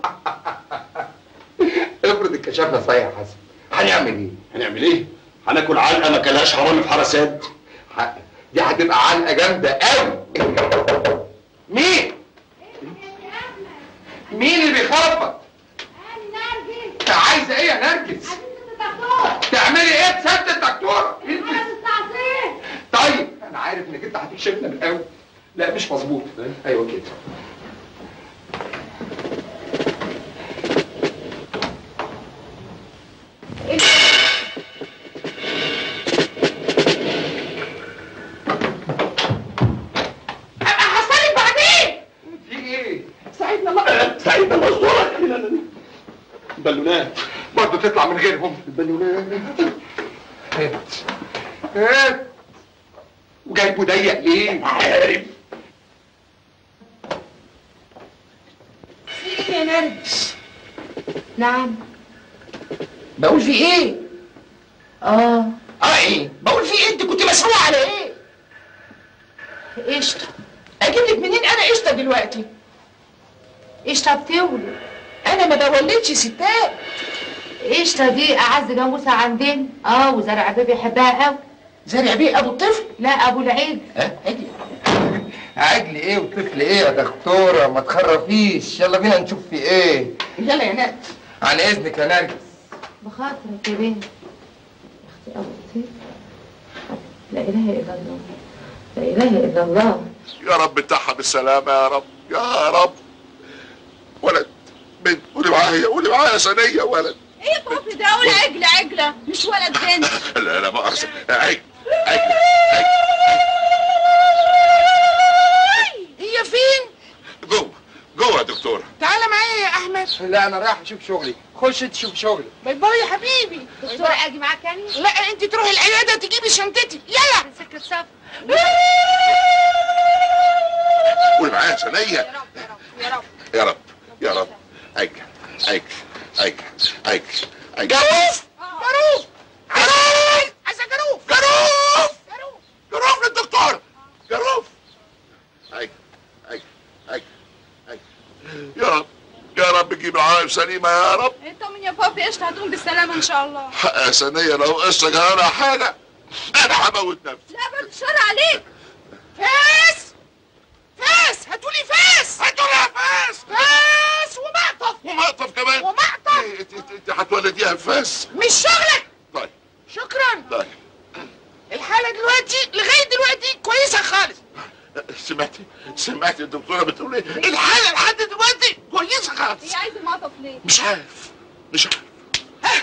افرض اتكشفنا صحيح يا حسن هنعمل ايه؟ هنعمل ايه؟ هناكل علقه ما كلهاش حرامي في حرسات حق. دي هتبقى علقه جامده قوي مين؟ مين اللي بيخبط؟ انت عايزه ايه يا نرجس؟ تعملي ايه بسد الدكتوره؟ انت طيب انا عارف انك انت هتكشفنا من الاول لا مش مظبوط ايوه كده هحصلك بعدين في ايه؟ ساعدنا الله ساعدنا الله يسترك بالونات برضه تطلع من غيرهم البالونات هات هات وجايبه ضيق ليه؟ عارف ايه يا نرجس نعم بقول في ايه اه اه ايه بقول في ايه انت كنت مسؤول على ايه قشطه اجيب لك منين انا قشطه دلوقتي قشطه بتولد انا ما بولدش ستات قشطه دي اعز جاموسه عندنا اه وزرع بيه بيحبها قوي زرع بيه ابو الطفل لا ابو العيد ها عجل عجل ايه وطفل ايه يا دكتوره ما تخرفيش يلا بينا نشوف في ايه يلا يا نات عن اذنك يا نرجس بخاطرك يا بنت يا اختي ابو لطيف لا اله الا الله لا اله الا الله يا رب بتاعها بالسلامة يا رب يا رب معايا قولي معايا ثانيه ولد ايه يا بابي ده قول عجلة عجلة مش ولد بنت لا لا مؤاخذه عجل عجل هي فين؟ جوه جوه يا دكتوره تعالى معايا يا احمد لا انا رايح اشوف شغلي خش تشوف شغلي باي باي يا حبيبي دكتورة اجي معاك يعني لا انت تروحي العياده تجيبي شنطتي يلا سكة صف قولي معايا ثانيه يا رب يا رب يا رب عجل عجل عجل عجل عجل جروف جروف جروف عايزه جروف جروف جروف للدكتوره جروف عجل عجل عجل عجل يا رب يا رب تجيب العالم سليمه يا رب اطمن يا بابي قشطة هتقوم بالسلامة ان شاء الله حق يا ثانيه لو قصه جرانا حاجه انا هموت نفسي لا بعد الشر عليك فاس فاس هاتولي فاس هاتولي يا فاس فاس ومعطف ومقطف كمان ومعطف إيه، انت انت- انت هتولديها فاس مش شغلك طيب شكرا طيب الحالة دلوقتي لغاية دلوقتي كويسة خالص سمعتي سمعتي الدكتوره بتقول ايه الحاله لحد دلوقتي كويسه خالص هي عايزة المعطف ليه؟ مش عارف مش عارف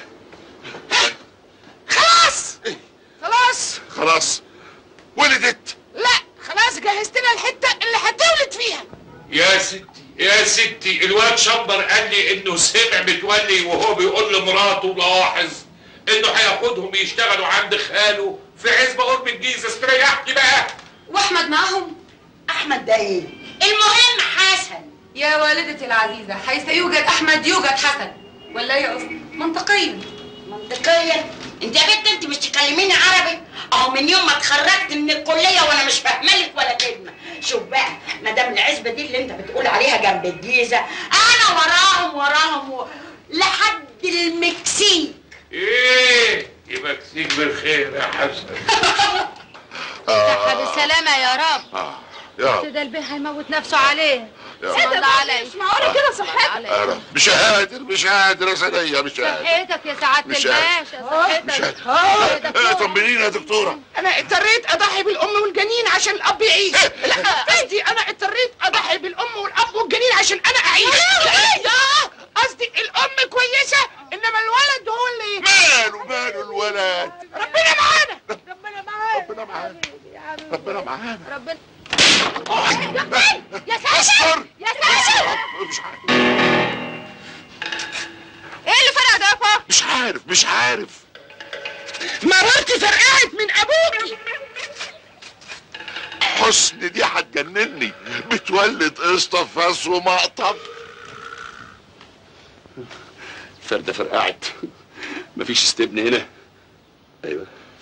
خلاص إيه؟ خلاص خلاص ولدت لا خلاص جهزت لها الحتة اللي هتولد فيها يا ستي يا ستي الواد شمبر قال لي انه سمع متولي وهو بيقول لمراته لاحظ انه هياخدهم يشتغلوا عند خاله في عزبه قرب الجيزه استريحتي بقى واحمد معاهم احمد ده ايه المهم حسن يا والدتي العزيزة حيث يوجد أحمد يوجد حسن ولا إيه يا أصلا منطقيا منطقيا انت يا بنت انت مش تكلميني عربي اهو من يوم ما اتخرجت من الكليه وانا مش فاهمالك ولا كلمه شوف بقى ما دام العزبه دي اللي انت بتقول عليها جنب الجيزه انا وراهم وراهم و... لحد المكسيك ايه يبقى كتير بالخير يا حسن صحة بالسلامة يا رب آه يا رب ده البيه هيموت نفسه عليه يا صلى رب الله عليه مش معقولة كده صحتك يا رب مش قادر مش قادر يا ثانيه مش قادر صحتك يا سعادة مش الباشا مش صحتك قادر طمنيني يا دكتوره انا اضطريت اضحي بالام والجنين عشان الاب يعيش لا قصدي انا اضطريت اضحي بالام والاب والجنين عشان انا اعيش لا قصدي الام كويسه انما الولد هو اللي ماله ماله الولد ربنا معانا ربنا معانا ربنا معانا ربنا يا ساتر استر يا ساتر مش عارف ايه اللي فرق ده يا بابا؟ مش عارف مش عارف مراتي فرقعت من ابوكي حسن دي هتجنني بتولد قسطة فاس ومقطف الفردة فرقعت مفيش استبن هنا ايوه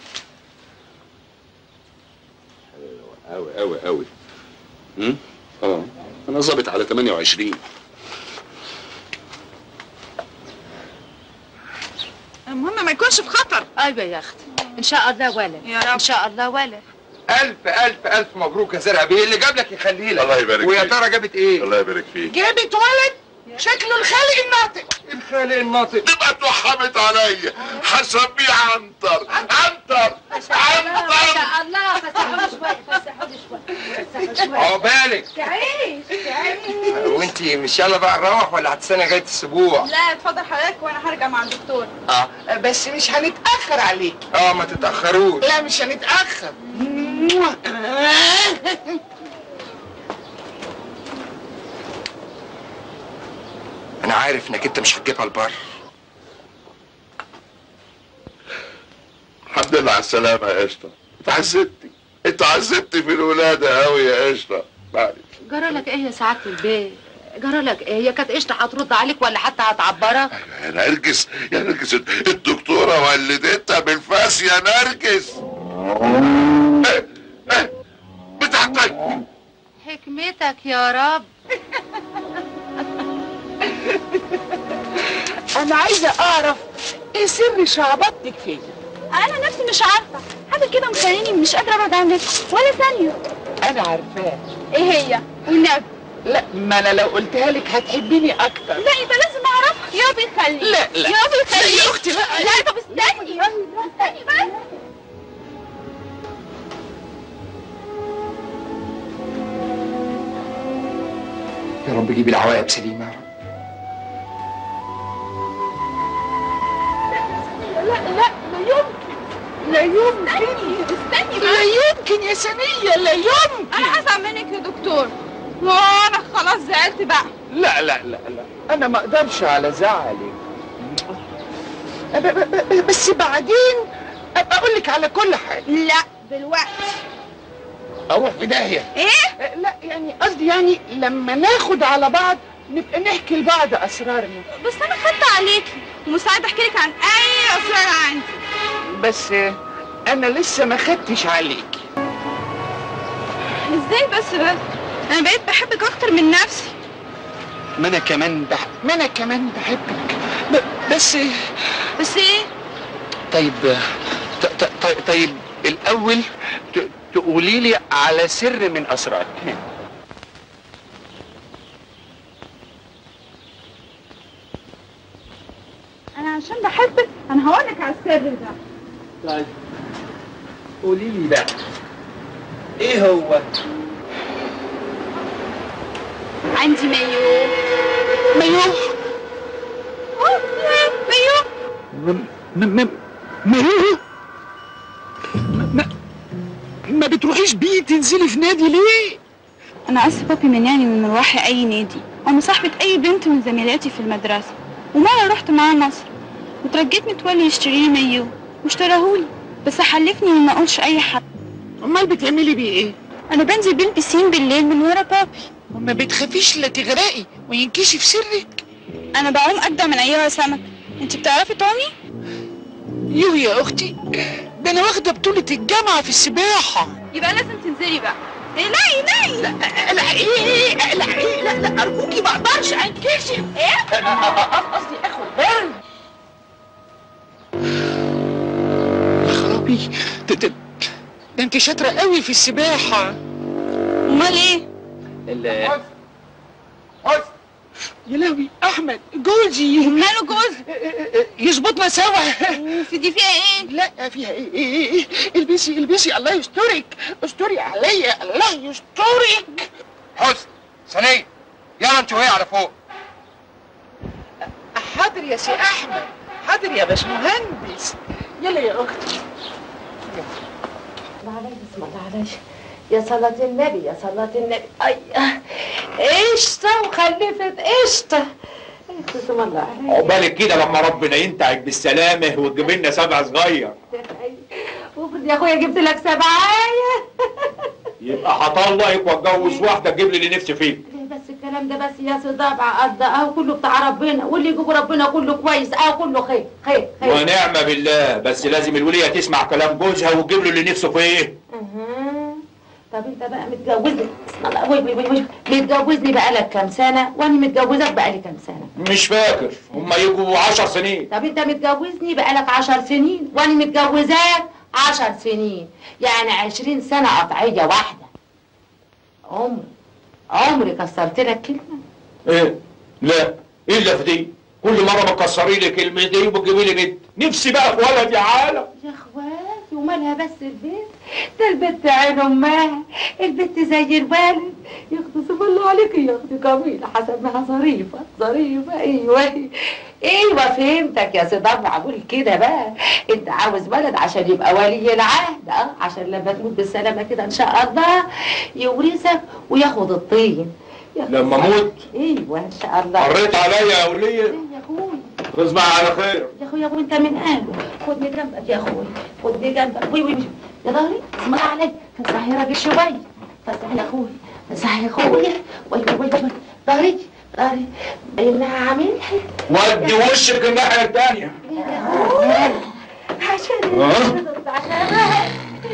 قوي قوي قوي امم اه انا ظابط على 28 المهم ما يكونش في خطر ايوه يا اختي ان شاء الله ولد يا رب ان شاء الله ولد الف الف الف مبروك يا زرع بيه اللي جاب لك يخليه لك الله يبارك ويا فيك. ترى جابت ايه الله يبارك فيك جابت ولد شكله الخالق الناطق الخالق الناطق تبقى اتوحمت عليا هسميه عنتر عنتر ما عنتر شاء الله فسحوا شوي فسحوا شوي فسحوا شوي عقبالك تعيش تعيش وانت مش يلا بقى نروح ولا هتستنى لغايه الاسبوع لا اتفضل حضرتك وانا هرجع مع الدكتور اه بس مش هنتاخر عليك اه ما تتاخروش لا مش هنتاخر انا عارف انك انت مش هتجيبها البر الحمد لله على السلامة يا قشطة انت عذبتي انت عذبتي في الولادة قوي يا قشطة معلش جرالك ايه يا سعادة البيه جرالك ايه هي كانت قشطة هترد عليك ولا حتى هتعبرك يا نرجس يا نرجس الدكتورة ولدتها بالفاس يا نرجس ايه ايه بتاعتك حكمتك يا رب انا عايزه اعرف ايه سر شعبطتك فيا انا نفسي مش عارفه حاجه كده مخليني مش قادره ابعد عنك ولا ثانيه انا عارفاه ايه هي والنبي لا ما انا لو قلتها لك هتحبيني اكتر لا يبقى لازم اعرفها يا بيخلي لا لا يا بيخلي لا يا اختي بقى لا طب استني استني بس يا رب جيب العواقب سليمه يا رب لا يمكن استني لا يمكن يا سنية لا يمكن انا هزعل منك يا دكتور وانا خلاص زعلت بقى لا لا لا لا انا ما اقدرش على زعلك ب- ب- ب- بس بعدين ابقى اقول لك على كل حاجه لا دلوقتي اروح في داهيه ايه لا يعني قصدي يعني لما ناخد على بعض نبقى نحكي لبعض اسرارنا بس انا خدت عليكي ومستعده احكي لك عن اي اسرار عندي بس انا لسه ما خدتش عليك ازاي بس بقى انا بقيت بحبك اكتر من نفسي ما انا كمان بح... ما انا كمان بحبك ب... بس بس ايه طيب ط... ط... ط- طيب الاول ت... تقولي لي على سر من اسرارك انا عشان بحبك انا هقول لك على السر ده طيب قولي لي بقى ايه هو عندي مايو مايو اه مايو م... م... م... مايو ما... ما بتروحيش بيه تنزلي في نادي ليه انا عايزه بابي منعني من مروحي اي نادي او مصاحبه اي بنت من زميلاتي في المدرسه ومره رحت معاه مصر وترجيت متولي يشتري لي مايو واشتراهولي بس حلفني اني ما اقولش اي حد امال بتعملي بيه ايه انا بنزل بيه البسين بالليل من ورا بابي وما بتخافيش لا تغرقي وينكشف سرك انا بعوم اجدع من ايها سمك انت بتعرفي تعومي يو يا اختي ده انا واخده بطوله الجامعه في السباحه يبقى لازم تنزلي بقى اقلعي اقلعي لا لا ايه لا ايه لا لا ارجوكي ما اقدرش انكشف ايه قصدي اخد بالي يا خرابي ده ده ده انت شاطره قوي في السباحه امال ايه ال يا لهوي احمد جوزي ماله جوز يظبطنا سوا في دي فيها ايه لا فيها ايه ايه ايه البسي البسي الله يسترك استري عليا الله يسترك حسن ثانية يلا انت وهي على فوق حاضر يا سي احمد حاضر يا باشمهندس يلا يا اختي معلش بسم الله معلش يا صلاة النبي يا صلاة النبي أي قشطة وخلفت قشطة بسم الله عليك عقبالك كده لما ربنا ينتعك بالسلامة وتجيب لنا سبع صغير وافرض يا اخويا جبت لك سبعاية يبقى هطلقك واتجوز واحدة تجيب لي اللي نفسي فيه ليه بس الكلام ده بس يا صداع قد اهو كله بتاع ربنا واللي يجيبه ربنا كله كويس اهو كله خير خير خير ونعم بالله بس لازم الولية تسمع كلام جوزها وتجيب له اللي نفسه فيه أها. طب انت بقى متجوزني بسم الله وي وي وي وي متجوزني بقالك كام سنة وانا متجوزك بقالي كام سنة مش فاكر هما يجوا عشر سنين طب انت متجوزني بقالك عشر سنين وانا متجوزاك عشر سنين يعني عشرين سنة قطعية واحدة عمر عمري كسرت لك كلمة ايه لا الا في دي كل مرة بتكسري لي كلمة دي وبتجيبي لي بنت نفسي بقى في ولد يا عالم يا اخواتي ومالها بس البنت ده البنت عين امها البنت زي الوالد يا اختي سب الله عليك يا اختي جميلة حسبها ظريفة ظريفة ايوه ايوه فهمتك يا سيدي معقول كده بقى انت عاوز ولد عشان يبقى ولي العهد اه عشان لما تموت بالسلامة كده ان شاء الله يورثك وياخد الطين يا أختي لما اموت ايوه ان شاء الله قريت عليا يا ولية يا اخوي تصبح على خير يا اخويا وانت من اهله خدني جنبك يا اخويا خدني جنبك وي وي وي. يا ظهري اسمع عليك فسح يا راجل شويه فسح يا اخويا فسح يا اخويا وي وي وي وي ظهري ظهري انها عامل ودي وشك الناحية التانية عشان ها؟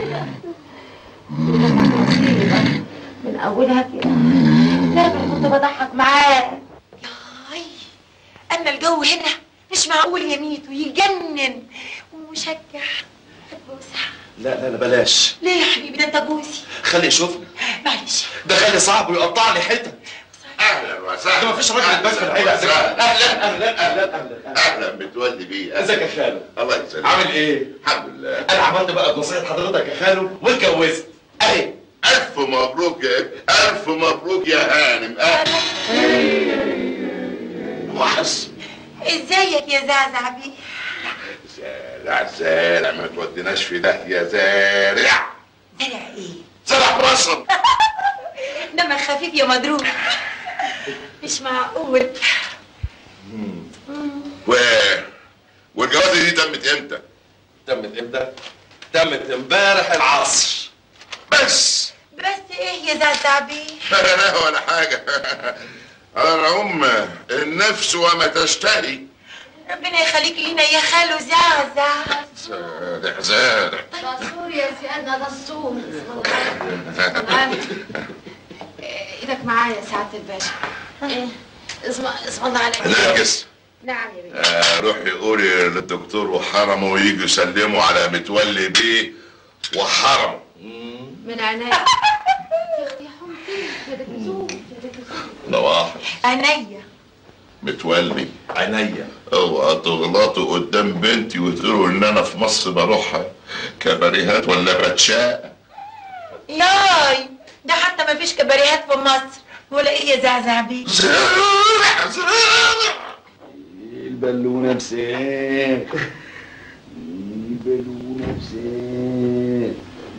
من اولها كده لا أنا كنت بضحك معاه هاي اما الجو هنا مش معقول يا ميتو يجنن ومشجع بوسع لا لا لا بلاش ليه يا حبيبي ده انت جوزي خلي يشوفني معلش ده خلي صعب ويقطع لي حتت اهلا وسهلا ده مفيش راجل يتبس في العيله أهلاً. اهلا اهلا اهلا اهلا اهلا متولي بيه ازيك يا خالو الله يسلمك عامل ايه؟ الحمد لله انا عملت بقى بنصيحه حضرتك يا خالو واتجوزت اهي الف مبروك يا الف مبروك يا هانم اهلا وحس ازيك يا زعزع بيه زارع زارع ما توديناش في ده يا زارع زرع ايه زرع براسهم دمك خفيف يا مضروب مش معقول و والجوازه دي تمت امتى؟ تمت امتى؟ تمت امبارح العصر بس بس ايه يا زعزعبي لا ولا حاجه على العموم النفس وما تشتهي ربنا يخليك لينا يا خالو زعزع زارع زارع دستور يا سيادة دستور ايدك معايا يا سعادة الباشا ايه اسم اسم الله عليك نرجس نعم يا بيه آه، روحي قولي للدكتور وحرمه ويجوا يسلموا على متولي بيه وحرمه من عينيا يا اختي يا حمتي يا دكتور يا دكتور نواحي عينيا متولي عينيا اوعى تغلطوا قدام بنتي وتقولوا ان انا في مصر بروح كباريهات ولا بتشاء ياي ده حتى ما فيش كباريهات في مصر ولا ايه يا زعزعبي زارع زارع البالونة بسيف البالونة بسيف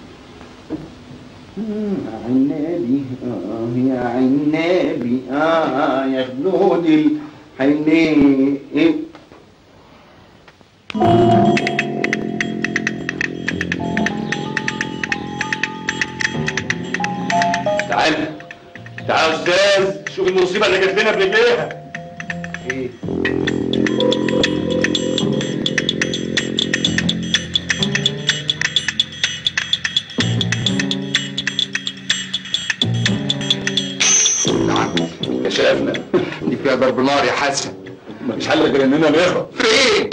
يا عنابي اه يا عنابي اه يا خدود الحنين تعال تعال يا استاذ شوف المصيبه اللي جت لنا برجليها ايه نعم كشفنا دي فيها ضرب نار يا حسن مفيش حل غير اننا نهرب فين؟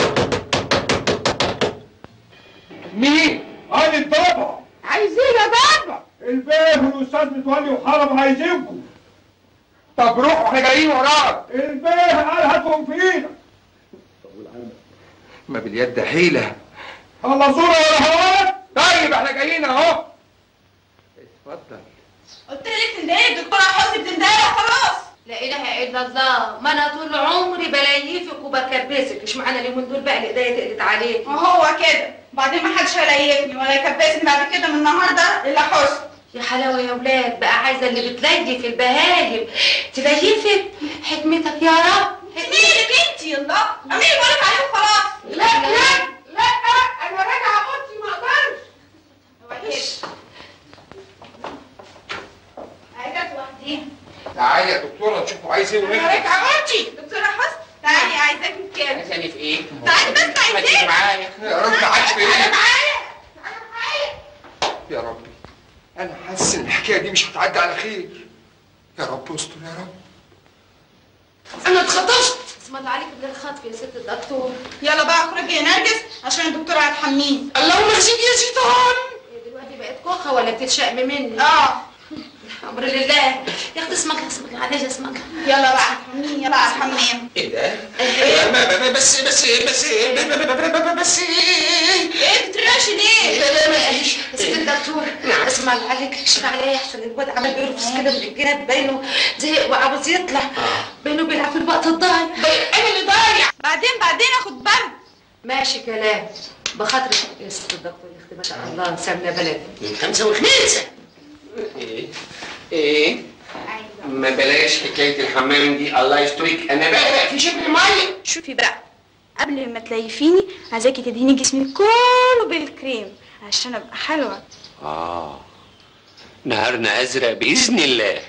مين؟ انا البابا عايزين يا بابا البيه والاستاذ متولي وحرم عايزينكم طب روح واحنا جايين وراك البيه قال هاتهم فينا ما باليد حيلة خلصونا ولا هوات طيب احنا جايين اهو اتفضل قلت لك تندهي الدكتوره حسني بتندهي وخلاص لا اله الا الله ما انا طول عمري بلايفك وبكربسك مش معنى اليومين دول بقى اللي ايديا تقلت عليك ما هو كده بعدين ما حدش هيلايفني ولا يكبسني بعد كده من النهارده الا حسن يا حلاوه يا ولاد بقى عايزه اللي بتليف البهايم تليفك حكمتك يا رب مالك انت يلا امين بقولك عليه وخلاص لا لا لا انا راجعه اوضتي ما اقدرش عايزاك لوحديها تعالي يا دكتورة نشوفوا عايز ايه انا ونخلص راجعه اوضتي دكتوره حسن تعالي عايزاك نتكلم عايزاني في ايه؟ تعالي بس عايزاك معايا يا رب عايز في ايه؟ معايا يا ربي انا حاسس ان الحكايه دي مش هتعدي على خير يا رب استر يا رب انا اتخطفت اسم الله عليك من الخطف يا ست الدكتور يلا بقى اخرجي يا نرجس عشان الدكتوره هتحميني اللهم اخزيك يا شيطان هي دلوقتي بقت كوخه ولا بتتشق مني اه امر لله يا اختي اسمك اسمك معلش اسمك يلا بقى هتحميني يلا هتحميني ايه ده؟ إيه ما- ما- ما- بس بس بس بس ايه بترعشي ليه؟ لا لا ما فيش يا ست الدكتور اسمع اللي عليك اكشف عليا احسن الواد عمال بيرفس كده من الجناب باينه زهق وعاوز يطلع باينه بيلعب في الوقت الضايع انا اللي ضايع بعدين بعدين اخد برد ماشي كلام بخاطرك يا ست الدكتور يا اختي ما شاء الله سمنه بلد خمسة وخميسة ايه ايه ما بلاش حكاية الحمام دي الله يسترك انا بقى بقى في شبه مية شوفي بقى قبل ما تليفيني عايزاكي تدهني جسمي كله بالكريم عشان ابقى حلوه اه نهارنا ازرق باذن الله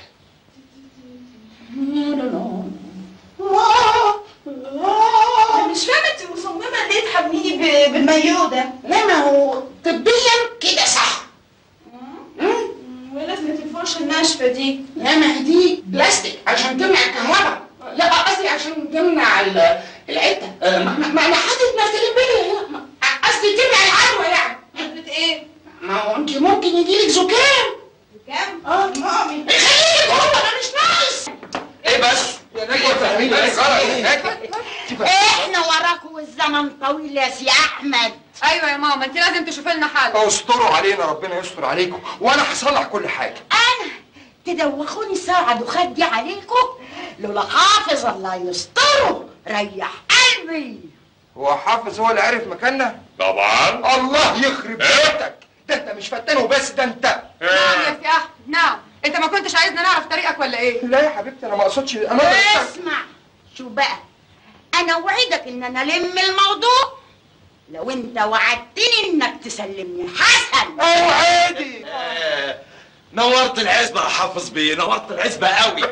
انا مش فاهمه انت مصممه ليه تحميني ب- بالمايو ده لا ما هو طبيا كده صح ولازم الفرشه الناشفه دي لا ما هي دي بلاستيك عشان تمنع الكهرباء لا قصدي عشان تمنع ال- العده آه، ما ما- ما انا حاطط مثل بالي قصدي تمنع العدوى يعني حضرتك ايه؟ ما هو انت ممكن يجيلك زكام كام؟ اه مامي خليك جوه انا مش ناقص ايه بس يا نجوى فاهمين ايه غلط ايه احنا وراكوا والزمن طويل يا سي احمد ايوه يا ماما انت لازم تشوفي لنا حل استروا علينا ربنا يستر عليكم وانا هصلح كل حاجه انا تدوخوني ساعة وخدي عليكم لولا حافظ الله يستره ريح قلبي هو حافظ هو اللي عرف مكاننا طبعا الله يخرب بيتك ده انت مش فتان وبس ده انت نعم يا سي احمد نعم انت ما كنتش عايزنا نعرف طريقك ولا ايه لا يا حبيبتي انا ما اقصدش انا اسمع شو بقى انا اوعدك ان انا الم الموضوع لو انت وعدتني انك تسلمني حسن اوعدي نورت العزبة يا حافظ بيه نورت العزبة قوي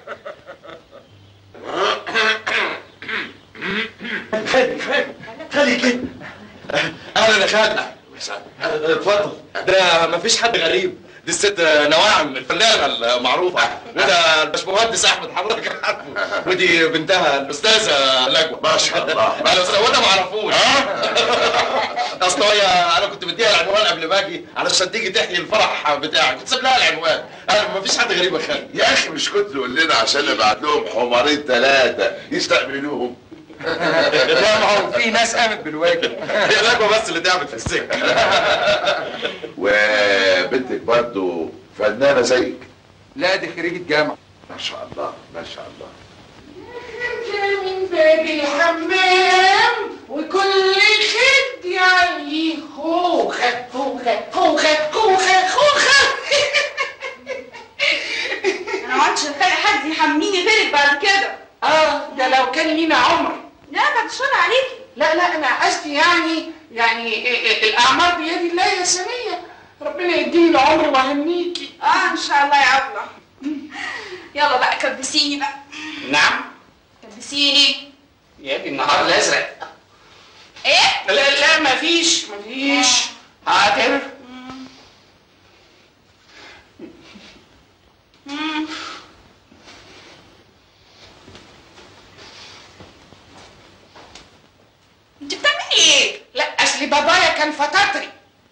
خلي خلي خلي كده اهلا يا خالد اتفضل ده مفيش حد غريب دي الست نواعم الفنانة المعروفة وده الباشمهندس احمد حضرتك عارفه ودي بنتها الاستاذة نجوى ما شاء الله وانا ما اعرفوش اصل هي انا كنت مديها العنوان قبل ما اجي علشان تيجي تحيي الفرح بتاعك كنت سايب لها العنوان انا مفيش حد غريب يا خالد يا اخي مش كنت تقول لنا عشان نبعت لهم حمارين ثلاثه يستقبلوهم لا ما هو في ناس قامت بالواجب هي نجوى بس اللي تعبت في السكه وبنتك برضو فنانه زيك لا دي خريجة جامعة ما شاء الله ما شاء الله من باب الحمام وكل خد يعني خوخة خوخة خوخة خوخة خوخة انا ما عادش هخلي حد يحميني غيرك بعد كده اه ده لو كان لينا عمر لا بعد الشر عليكي لا لا انا قصدي يعني يعني إيه إيه الاعمار بيد الله يا سنية ربنا يديني العمر وهنيكي اه ان شاء الله يا ابله يلا بقى كبسيني بقى نعم كبسيني يا دي النهار الازرق ايه لا لا مفيش مفيش حاضر مم. انت بتعملي ايه لا اصل بابايا كان فطاطري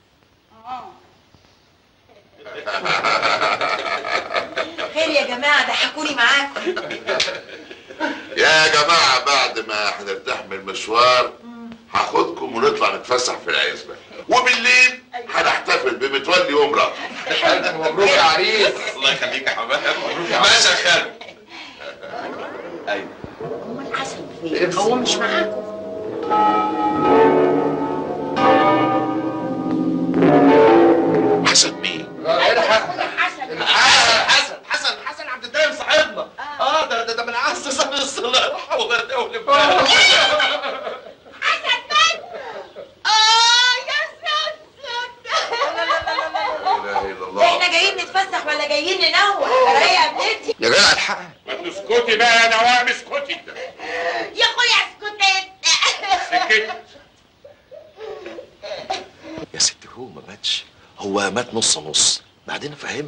خير يا جماعة ضحكوني معاكم يا جماعه بعد ما هنرتاح من المشوار هاخدكم ونطلع نتفسح في العزبه وبالليل هنحتفل بمتولي ومرأة مبروك يا عريس الله يخليك يا حماد مبروك يا ماشي يا خالد ايوه حسن فين هو مش معاكم حسن مين؟ حسن حسن حسن حسن عبد الدايم صاحبنا اه ده ده, ده من اعز صاحب الصلاح وغردقه ولبنان لا اله الا ده احنا جايين نتفسح ولا جايين ننوح رايقة يا بنتي يا جدع الحق ما تسكتي بقى يا نوام اسكتي يا اخويا اسكت سكت يا ست هو ما ماتش هو مات نص نص بعدين افهمك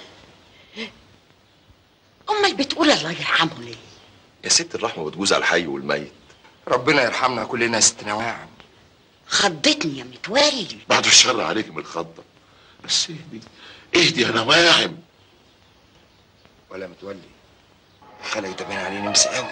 امال بتقول الله يرحمه ليه يا ست الرحمه بتجوز على الحي والميت ربنا يرحمنا كلنا يا ست نواعم خضتني يا متولي بعد الشر عليك من الخضه بس اهدي اهدي يا نواعم ولا متولي خلق ده باين عليه نمس قوي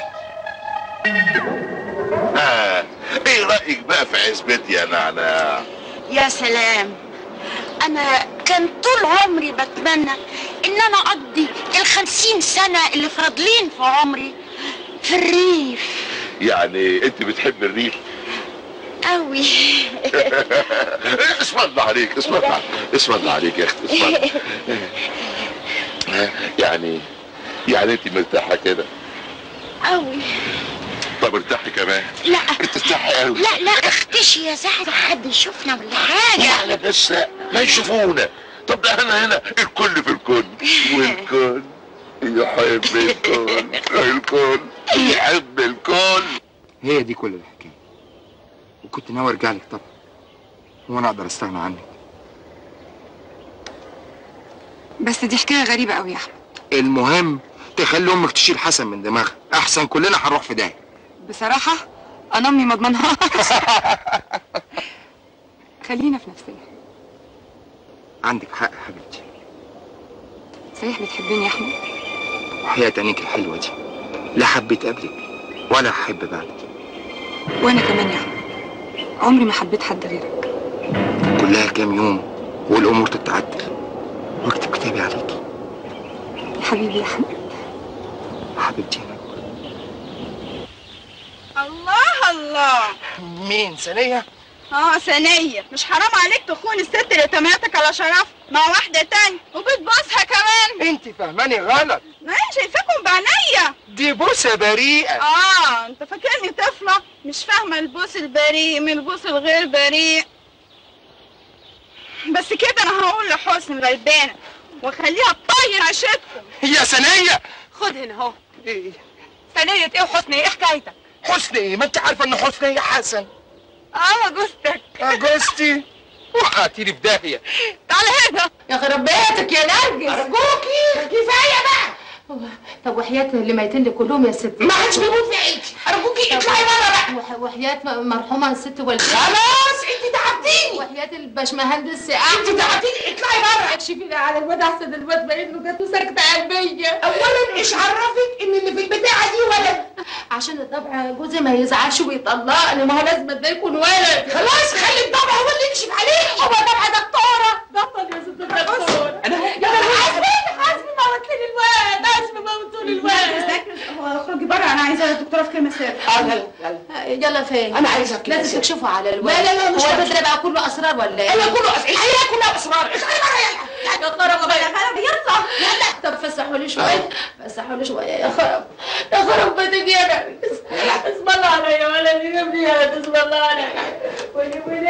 آه. ايه رايك بقى في عزبتي يا نعناع يا سلام انا كان طول عمري بتمنى ان انا اقضي الخمسين سنة اللي فاضلين في عمري في الريف يعني انت بتحب الريف قوي اسم الله عليك اسم الله اسم الله عليك يا اختي اسم الله يعني يعني انت مرتاحه كده قوي طب ارتاحي كمان لا ترتاحي قوي لا لا اختشي يا زهرة حد يشوفنا ولا حاجة لا بس ما يشوفونا طب ده انا هنا الكل في الكل والكل يحب الكل الكل يحب الكل هي دي كل الحكايه وكنت ناوي ارجع لك طبعا وانا اقدر استغنى عنك بس دي حكايه غريبه قوي يا احمد المهم تخلي امك تشيل حسن من دماغها احسن كلنا هنروح في داهيه بصراحه انا امي ما اضمنهاش خلينا في نفسنا عندك حق يا حبيبتي صحيح بتحبني يا احمد وحياة عينيك الحلوه دي لا حبيت قبلك ولا هحب بعدك وانا كمان يا احمد عمري ما حبيت حد غيرك كلها كام يوم والامور تتعدل واكتب كتابي عليكي حبيبي يا احمد حبيبتي انا الله الله مين ثانيه اه ثانية مش حرام عليك تخون الست اللي تميتك على شرف مع واحدة تانية وبتبوسها كمان انت فاهماني غلط ما انا شايفاكم بعينيا دي بوسه بريئه اه انت فاكرني طفلة مش فاهمة البوس البريء من البوس الغير بريء بس كده انا هقول لحسن الغلبانة واخليها تطير عشتكم يا ثانيه خد هنا اهو ايه ثانية ايه وحسني ايه حكايتك؟ حسني ايه ما انت عارفه ان حسني هي حسن اه جوزتك اجوستي وقعتيني في داهيه تعالى هنا يا خرب بيتك يا نرجس ارجوكي كفايه بقى طب وحياة اللي ميتين لي كلهم يا ست ما حدش بيموت في عيني ارجوكي اطلعي بره بقى وح- وحياة م- مرحومة الست والدتي خلاص انت تعبتيني وحياة الباشمهندس انت تعبتيني اطلعي بره اكشفي لي على الواد احسن الواد باين له جات له سكتة قلبية اولا ايش عرفك ان اللي في البتاعه دي ولد عشان الطبع جوزي ما يزعلش ويطلقني ما هو لازم ده يكون ولد خلاص خلي الطبع هو اللي يكشف عليك هو طبع دكتورة بطل يا ست دكتورة انا يا حسبي حسبي موتني الواد حسبي موتوني الواد هو اخرجي بره انا عايزة الدكتورة في كلمة سر اه يلا يلا يلا فين انا عايزه كده لازم تكشفوا على الواد لا لا لا مش هو هكشف. البدر بقى كله اسرار ولا ايه؟ ايوه كله أس- الحقيقه كلها اسرار اطلعي بره يلا يا خرب يا خرب يلا طب فسحوا لي شويه فسحوا لي شويه يا خرب يا خرب بيتك يا نرجس اسم الله عليا ولا اللي جاب لي هذا اسم الله عليا ولي ولي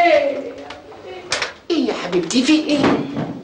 ايه يا حبيبتي في ايه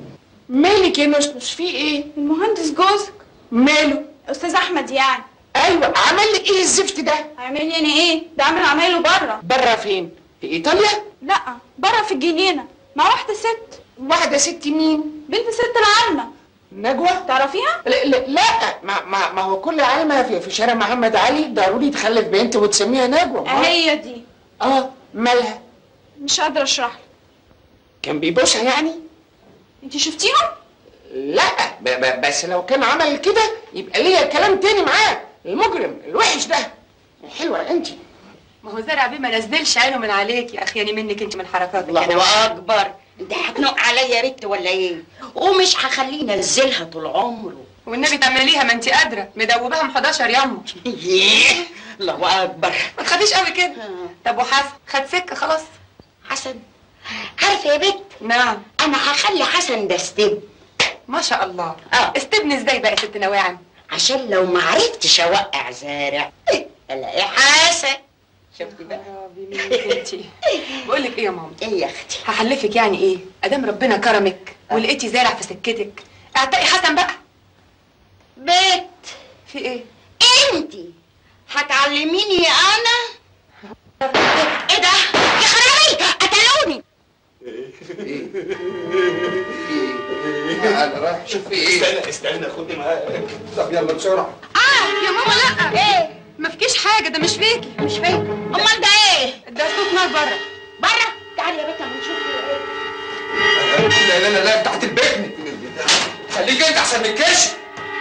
مالك يا نشنش في ايه المهندس جوزك ماله استاذ احمد يعني ايوه عمل لك ايه الزفت ده هيعمل لي انا ايه ده عامل عمايله بره بره فين في ايطاليا لا بره في الجنينة مع واحدة ست واحده ست مين بنت ست العالمة نجوى تعرفيها؟ لا لا, لا ما, ما, ما هو كل عالمة في, في شارع محمد علي ضروري تخلف بنت وتسميها نجوى ما- هي دي اه مالها مش قادرة اشرح لك كان بيبوسها يعني انت شفتيهم؟ لا ب ب بس لو كان عمل كده يبقى ليا كلام تاني معاه المجرم الوحش ده حلوه انت ما هو زرع بيه ما نزلش عينه من عليك يا اخي يعني منك انت من حركاتك الله أنا. اكبر انت هتنق عليا يا بنت ولا ايه ومش هخليه ينزلها طول عمره والنبي تعمليها ما انت قادره مدوباها من 11 يما ايه الله اكبر ما تخافيش قوي كده طب وحسن خد سكه خلاص حسن عارفه يا بنت نعم انا هخلي حسن ده استب ما شاء الله اه استبني ازاي بقى يا ست نواعم عشان لو ما عرفتش اوقع زارع الاقي حسن شفتي بقى انتي بقول لك ايه يا ماما ايه يا اختي هحلفك يعني ايه ادام ربنا كرمك ولقيتي زارع في سكتك اعتقي حسن بقى بيت في ايه انتي هتعلميني انا ايه ده يا خرابي قتلوني انا رايح اشوف في ايه استنى استنى خدني معاك طب يلا بسرعه اه يا ماما لا ايه ما فيكيش حاجه ده مش فيكي مش فاهم امال ده ايه ده صوت نار بره بره تعالي يا بنت اما نشوف لا لا لا لا تحت البكن خليك انت احسن من الكشف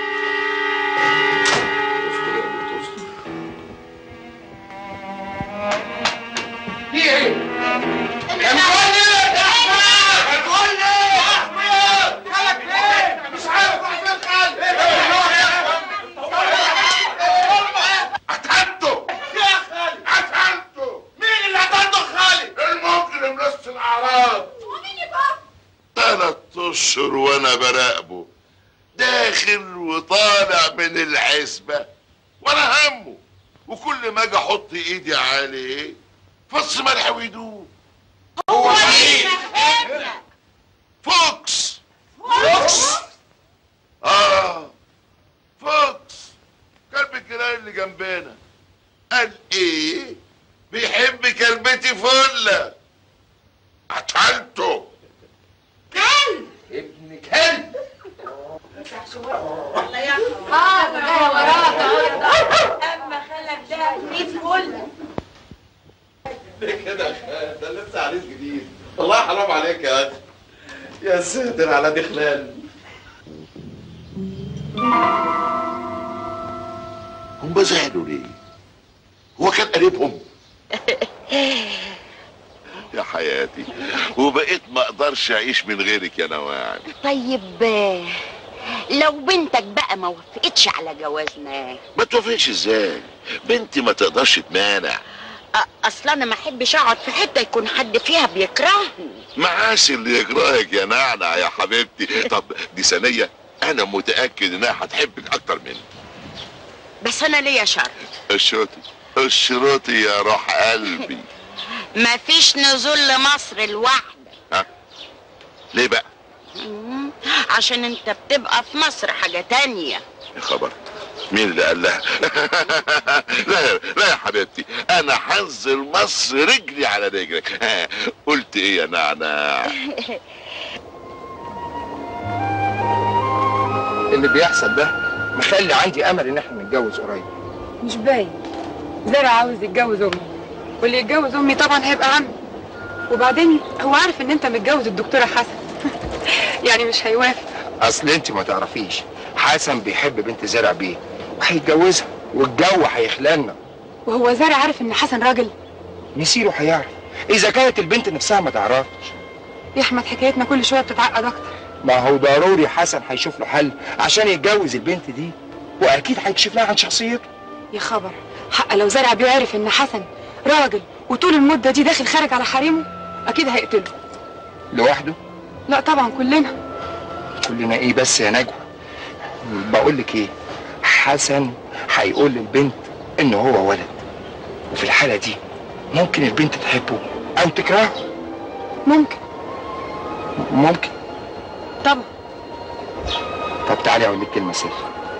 في ايه؟ يا مغني يا احمد يا مغني يا احمد خالك فين؟ مش عارف راح فين خالك قتلته يا خالد قتلته مين اللي قتلته خالد؟ المجرم نص الاعراض ومين يبقى؟ ثلاث اشهر وانا براقبه داخل وطالع من الحسبة ولا همه وكل ما اجي احط ايدي عليه فص ملح ويدوب هو مين؟ فوكس فوكس اه فوكس كلب الجيران اللي جنبنا قال ايه بيحب كلبتي فله قتلته ابن كلب اه ده جاي وراك اما خلك ده ميت فل ليه كده يا خال؟ ده لسه عريس جديد والله حرام عليك يا اخي يا ساتر على دي خلال هم زعلوا ليه هو كان قريبهم يا حياتي وبقيت ما اقدرش اعيش من غيرك يا نواعم طيب آه، لو بنتك بقى ما وافقتش على جوازنا ما توافقش ازاي بنتي ما تقدرش تمانع أ- اصل انا ما احبش اقعد في حته يكون حد فيها بيكرهني معاش اللي يكرهك يا نعنع يا حبيبتي طب دي ثانية انا متأكد انها هتحبك اكتر مني بس انا ليا شرط الشرطي الشرطي يا روح قلبي مفيش نزول لمصر لوحدك ها ليه بقى مم. عشان انت بتبقى في مصر حاجه تانية يا خبر مين اللي قال لها لا لا يا حبيبتي انا هنزل مصر رجلي على رجلك ها، قلت ايه يا نعناع اللي بيحصل ده مخلي عندي امل ان احنا نتجوز قريب مش باين زرع عاوز يتجوز امي واللي يتجوز امي طبعا هيبقى عمي وبعدين هو عارف ان انت متجوز الدكتوره حسن يعني مش هيوافق اصل انت ما تعرفيش حسن بيحب بنت زرع بيه وهيتجوزها والجو هيخلالنا وهو زرع عارف ان حسن راجل مسيره هيعرف اذا كانت البنت نفسها ما تعرفش يا احمد حكايتنا كل شويه بتتعقد اكتر ما هو ضروري حسن هيشوف له حل عشان يتجوز البنت دي واكيد هيكشف لها عن شخصيته يا خبر حق لو زرع بيه عرف ان حسن راجل وطول المده دي داخل خارج على حريمه اكيد هيقتله لوحده لا طبعا كلنا كلنا ايه بس يا نجوى بقول لك ايه حسن هيقول للبنت ان هو ولد وفي الحاله دي ممكن البنت تحبه او تكرهه ممكن ممكن طبعا طب تعالي اقول لك كلمه سر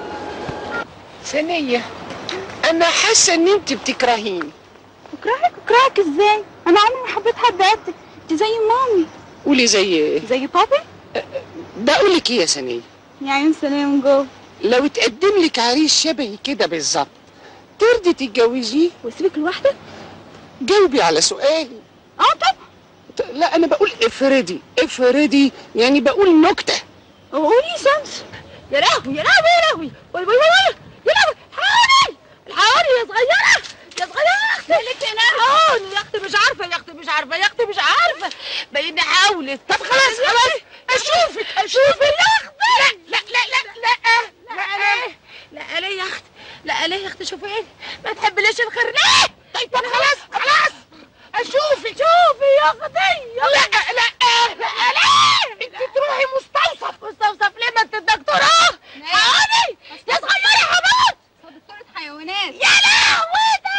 ثانية أنا حاسة إن أنت بتكرهيني اكرهك اكرهك ازاي انا عمري ما حبيت حد قدك انت زي مامي قولي زي إيه؟ زي بابي بقول لك إيه يا ثانية؟ يا عيون سلام جو لو اتقدم لك عريس شبهي كده بالظبط ترضي تتجوزيه واسيبك لوحدك جاوبي على سؤالي اه طبعا لا انا بقول افردي افردي يعني بقول نكته قولي سمس يا لهوي يا لهوي يا لهوي وي وي وي يا لهوي حاولي الحقوني يا صغيرة يا صغيرة يا اختي مالك هنا حقوني يا اختي مش عارفة يا اختي مش عارفة يا اختي مش عارفة بيني حاولت طب خلاص خلاص اشوفك اشوفك يا اختي لا لا لا لا لا لا ليه لا ليه يا اختي لا ليه يا اختي شوفي ايه ما تحبليش الخير ليه طيب طب خلاص خلاص اشوفك شوفي يا اختي لا لا لا ليه انت تروحي مستوصف مستوصف ليه ما انت الدكتورة حقوني يا صغيرة حماد دكتورة حيوانات يا لهوتي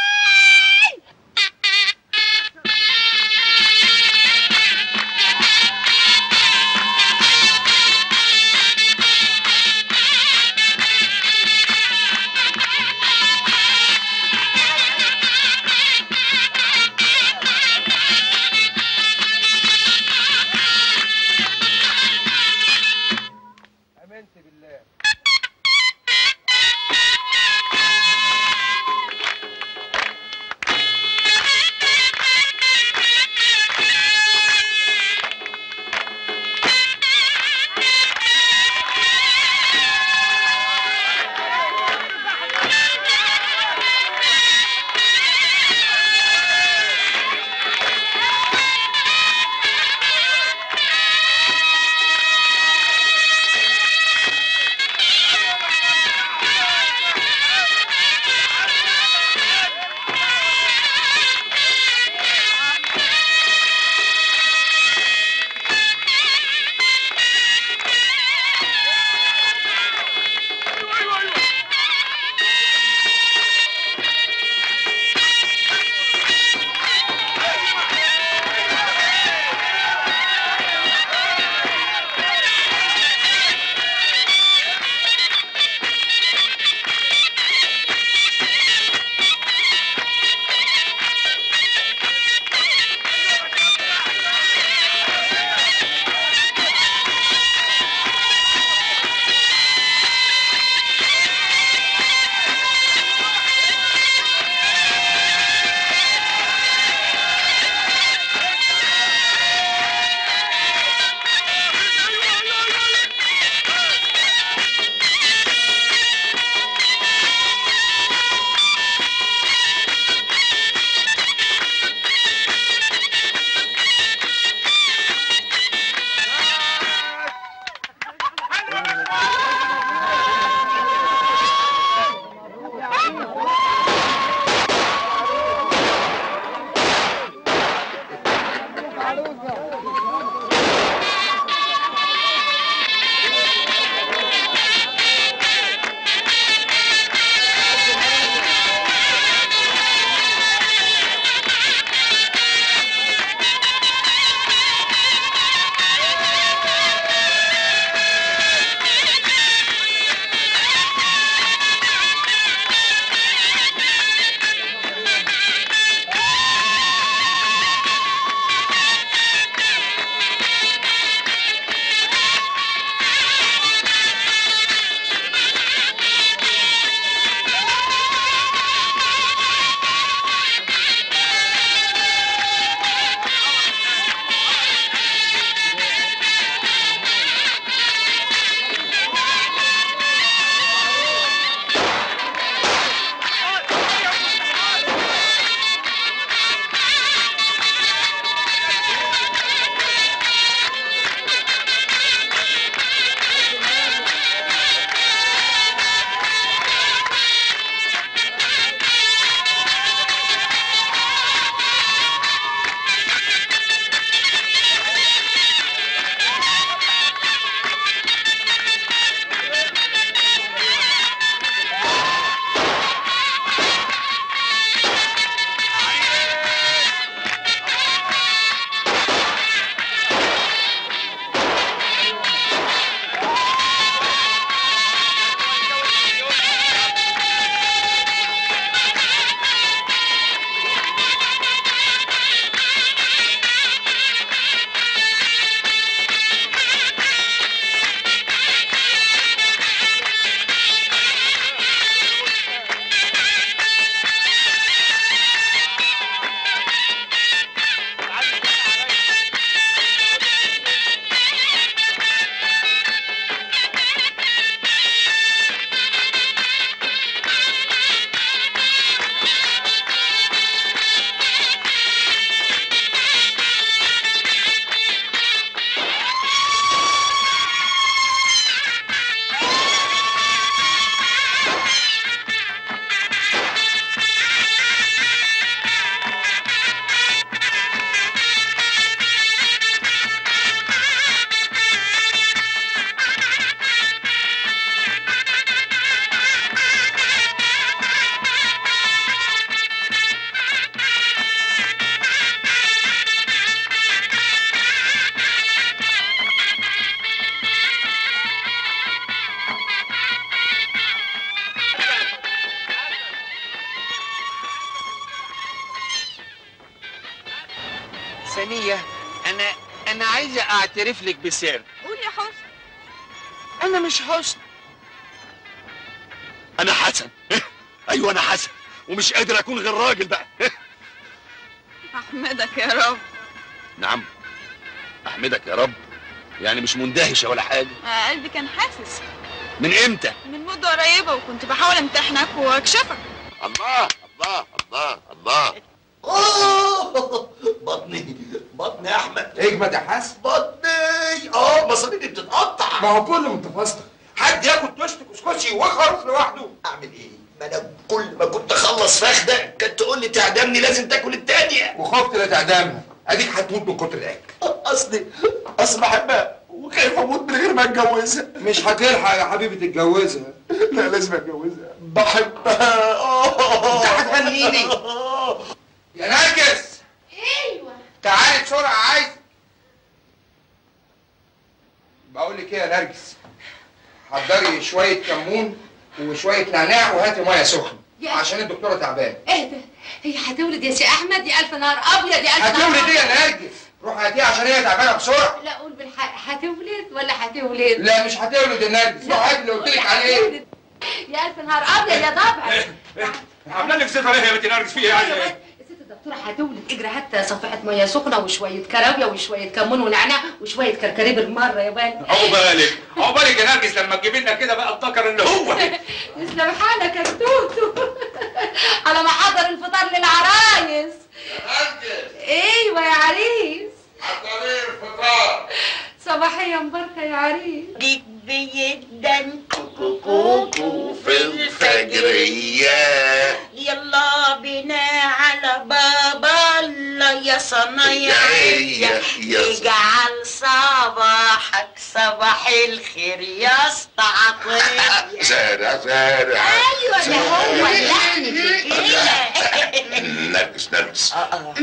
ثانية أنا أنا عايزة أعترف لك بسر قول يا حسن أنا مش حسن انا حسن ايوه انا حسن ومش قادر اكون غير راجل بقى احمدك يا رب نعم احمدك يا رب يعني مش مندهشه ولا حاجه آه، قلبي كان حاسس من امتى من مدة قريبة وكنت بحاول امتحنك واكشفك الله الله الله الله اوه بطني بطني يا احمد اجمد يا حسن بطني اه مصاريني بتتقطع ما هو كله من تفاصيل حد ياكل توست كسكسي وخروف لوحده اعمل ايه ما انا كل ما كنت اخلص فخده كانت تقول لي تعدمني لازم تاكل التانية وخفت لا تعدمها اديك هتموت من كتر الاكل اصلي اصل بحبها وخايف اموت من غير ما اتجوزها مش هتلحق يا حبيبي تتجوزها لا لازم اتجوزها بحبها اه انت هتهنيني يا نرجس ايوه تعالي بسرعه عايز بقول لك ايه يا نرجس حضري شويه كمون وشويه نعناع وهاتي ميه سخنه يا- عشان الدكتوره تعبانه ايه ده هي هتولد يا سي احمد يا الف نهار ابيض يا الف نهار هتولد ايه أبيض. يا نرجس روح هاتيها عشان هي تعبانه بسرعه لا قول بالحق هتولد ولا هتولد لا مش هتولد يا نرجس روح هات اللي قلت لك عليه هتولد. يا الف نهار ابيض يا ضبع عامله لك زيت عليها يا بنت نرجس فيها يعني أيوة، الست الدكتوره هتولد اجري هات صفحه ميه سخنه وشويه كراويه وشويه كمون ونعناع وشويه كركديه بالمره يا بني عقبالك عقبالك يا نرجس لما تجيب لنا كده بقى الطكر اللي هو تسلم حالك يا توتو على ما حضر الفطار للعرايس ايوه يا عريس حضري الفطار صباحيه مباركه يا عريس ليك جدا كوكو في الفجرية يلا بينا على بابا الله يا صنايعية اجعل صباحك صباح الخير يا اسطى عطية سارع سارع ايوه ده هو اللحن في كده نرجس نرجس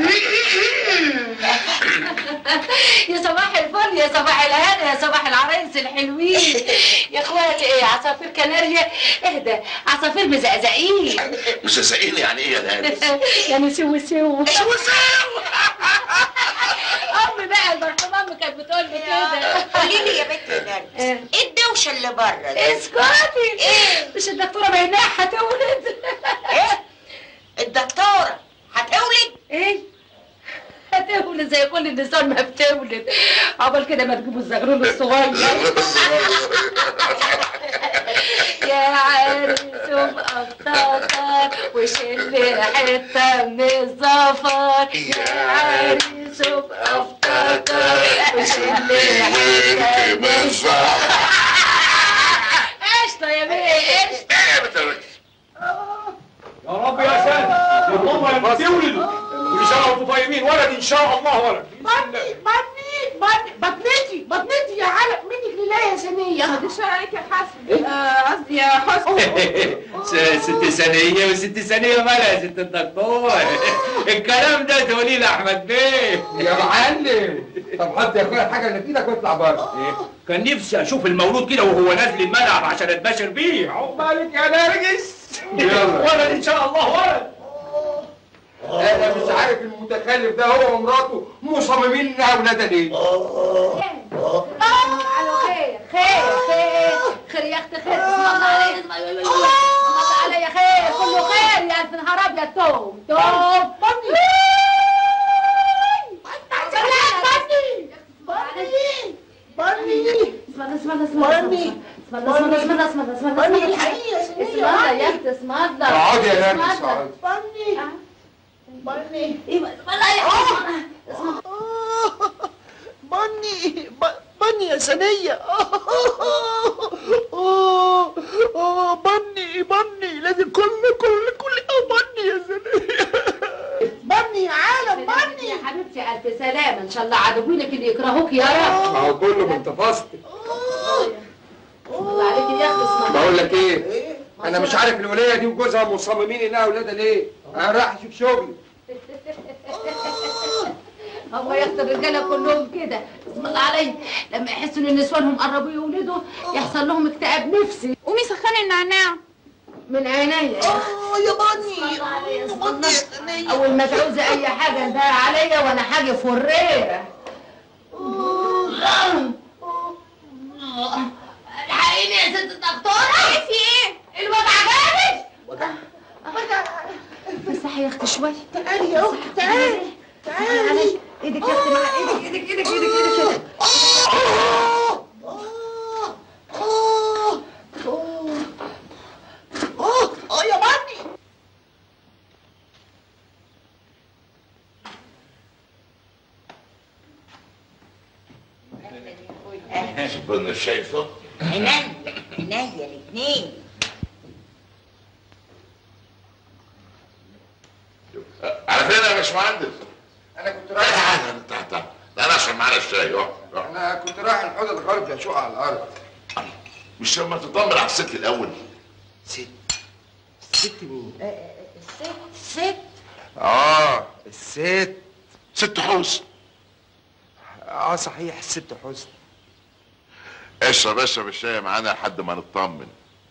يا صباح الفل يا صباح الهنا يا صباح العرايس الحلوين يا اخواتي ايه عصافير كناريا اهدى عصافير مزقزقين مزازقين يعني ايه يا نرجس يعني سو سو سو سو امي بقى المرحومه امي كانت بتقول لي كده قولي لي يا بنت نرجس ايه الدوشه اللي بره دي؟ اسكتي ايه مش الدكتوره بيناها هتولد ايه الدكتوره هتولد ايه هتولد زي كل النساء ما بتولد عقبال كده ما تجيبوا الزغلول الصغير يا عريس ومقططة وشل حتة من الزفر يا عريس ومقططة وشل حتة من الزفر قشطة يا بيه قشطة يا رب يا ساتر اللهم لما تولدوا كل سنه وانتم طيبين ولد ان شاء الله ولد بطني بطني بطني بطنتي بطنتي يا علق منك لله يا سنية مش عليك يا حسن آه، قصدي يا حسن ست ثانية وست ثانية مالها يا ست الدكتور الكلام ده تقولي لاحمد بيه يا معلم طب حط يا اخويا الحاجه اللي في ايدك واطلع بره كان نفسي اشوف المولود كده وهو نازل الملعب عشان اتباشر بيه عقبالك يا نرجس يلا. ولد ان شاء الله ولد انا مش عارف المتخلف ده هو ومراته مصممين انها اولادها ليه على خير خير خير خير يا اختي خير اسم الله علي اسم الله علي خير كله خير يا الف نهار ابيض توم توم اسم الله اسم الله اسم الله اسم الله اسم الله اسم الله اسم الله بني الحقيقة اسم الله يا اختي اسم الله اقعدي يا اسم نرجس الله. اقعدي بني بني ايوه اسم الله يا اختي اسم الله بني ب- بني يا سنية آه، آه، بني بني لازم كل كل كل آه، بني يا سنية بني يا عالم بني يا حبيبتي الف سلامه ان شاء الله عدوينك اللي يكرهوك يا رب ما هو كله من تفاصيل الله عليك يا اختي اسم الله بقول لك ايه انا مش عارف الوليه دي وجوزها مصممين انها اولادها ليه انا رايح اشوف شغلي هو يا اختي الرجاله كلهم كده اسم الله علي لما يحسوا ان نسوانهم قربوا يولدوا يحصل لهم اكتئاب نفسي قومي سخني النعناع من عينيا اه يا بني بني يا سنية اول ما تعوزي اي حاجه انتهى عليا وانا حاجه فريره الحقيني يا ست الدكتوره في ايه الوجع جامد وجع مسحي يا اختي شويه تعالي يا اختي تعالي تعالي ايدك يا اختي مع ايدك ايدك ايدك ايدك ايدك كده اه اه يا بني كنا شايفه عينيا عينيا الاثنين على فين يا باشمهندس؟ انا كنت رايح تعال تعال تعال تعال عشان معانا الشاي اقعد اقعد. انا كنت رايح الحوض الغربي اشق على الارض مش لما تطمن على الست الاول ست ست مين الست ست اه الست ست حسن اه صحيح الست حسن اشرب اشرب الشاي معانا لحد ما نطمن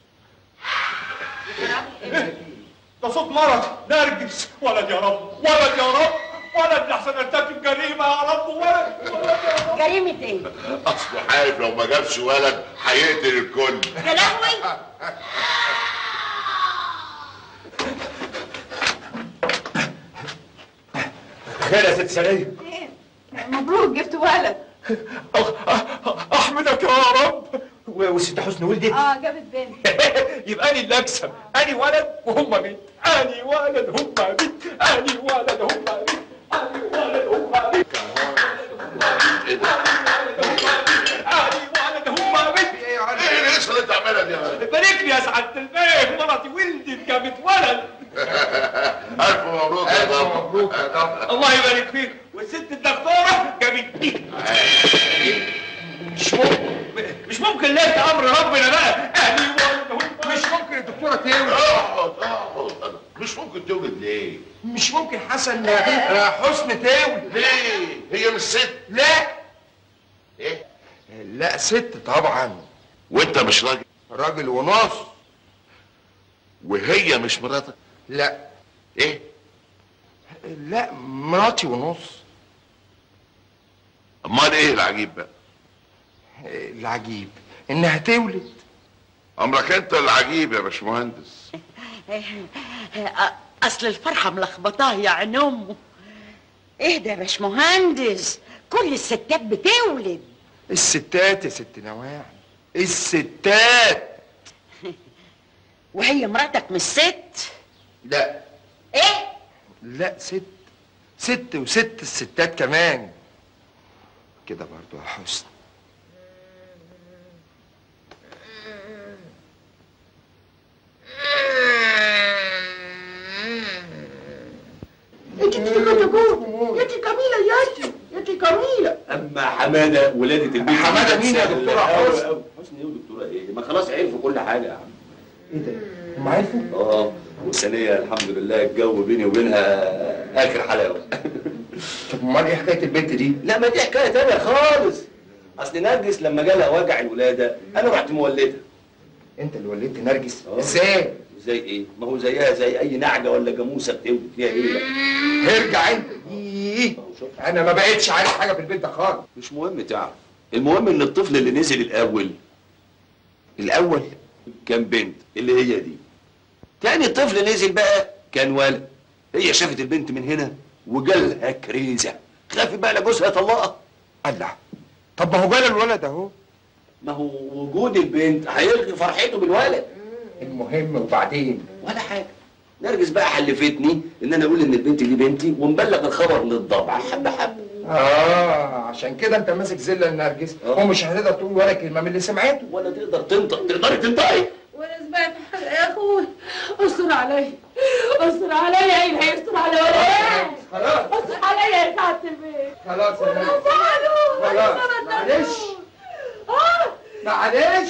ده صوت مرض نرجس ولد يا رب ولد يا رب ولد لحسن ارتكب جريمه يا رب ولد ولد يا رب جريمة ايه؟ اصله عارف لو ما جابش ولد هيقتل الكل يا لهوي خير يا ست سنية مبروك جبت ولد احمدك يا رب و- وست حسن ولدت اه جابت بنت يبقى اني اللي اكسب اني ولد وهم بنت اني ولد هم بنت اني ولد هم بنت اني ولد هم بنت ايه ده؟ اني ولد هم بنت ايه القصه اللي انت عاملها دي يا ولد؟ بارك لي يا سعاده البيه مرتي ولدت جابت ولد الف مبروك يا بابا مبروك يا دكتور الله يبارك فيك والست الدكتوره جابت مش ممكن مش ممكن لا امر ربنا بقى ايوه مش ممكن الدكتوره تولد اقعد اقعد مش ممكن تولد ليه؟ مش ممكن حسن آه، حسن تولد ليه؟ هي مش ست لا ايه؟ لا ست طبعا وانت مش راجل راجل ونص وهي مش مراتك لا ايه؟ لا مراتي ونص امال ايه العجيب بقى؟ العجيب انها تولد امرك انت العجيب يا باشمهندس اصل الفرحه ملخبطاه يا عين امه ايه ده يا باشمهندس كل الستات بتولد الستات يا ست نواعي الستات وهي مراتك مش ست لا ايه لا ست ست وست الستات كمان كده برضو يا حسن انت تقول يا انت جميله يا انت يا انت جميله اما حماده ولاده البنت حمادة مين يا دكتورة حسن؟ حسن ايه ودكتوره ايه ما خلاص عرفوا كل حاجه يا عم ايه ده هم عرفوا اه والثانيه الحمد لله الجو بيني وبينها اخر حلاوه طب امال ايه حكايه البنت دي لا ما دي حكايه تانية خالص اصل نرجس لما جالها وجع الولاده انا رحت مولدها انت اللي ولدت نرجس آه. ازاي زي ايه ما هو زيها زي اي نعجه ولا جاموسه بتولد فيها ايه بقى ارجع انت ايه انا ما بقتش عارف حاجه في البيت ده خالص مش مهم تعرف المهم ان الطفل اللي نزل الاول الاول كان بنت اللي هي دي تاني طفل نزل بقى كان ولد هي شافت البنت من هنا وجالها كريزه خافت بقى لجوزها يطلقها الله طب ما هو جال الولد اهو ما هو وجود البنت هيلغي فرحته بالولد المهم وبعدين ولا حاجه نرجس بقى حلفتني ان انا اقول ان البنت دي بنتي ونبلغ الخبر للضبع حبه حبه اه عشان كده انت ماسك زله النرجس آه. ومش هتقدر تقول ولا كلمه من اللي سمعته ولا تقدر تنطق تقدري تنطقي وانا سمعت حاجه يا اخوي استر عليا استر عليا ايه اللي هيستر عليا ولا ايه خلاص استر عليا يا سعاده البيت خلاص يا نرجس سعدوا خلاص معلش معلش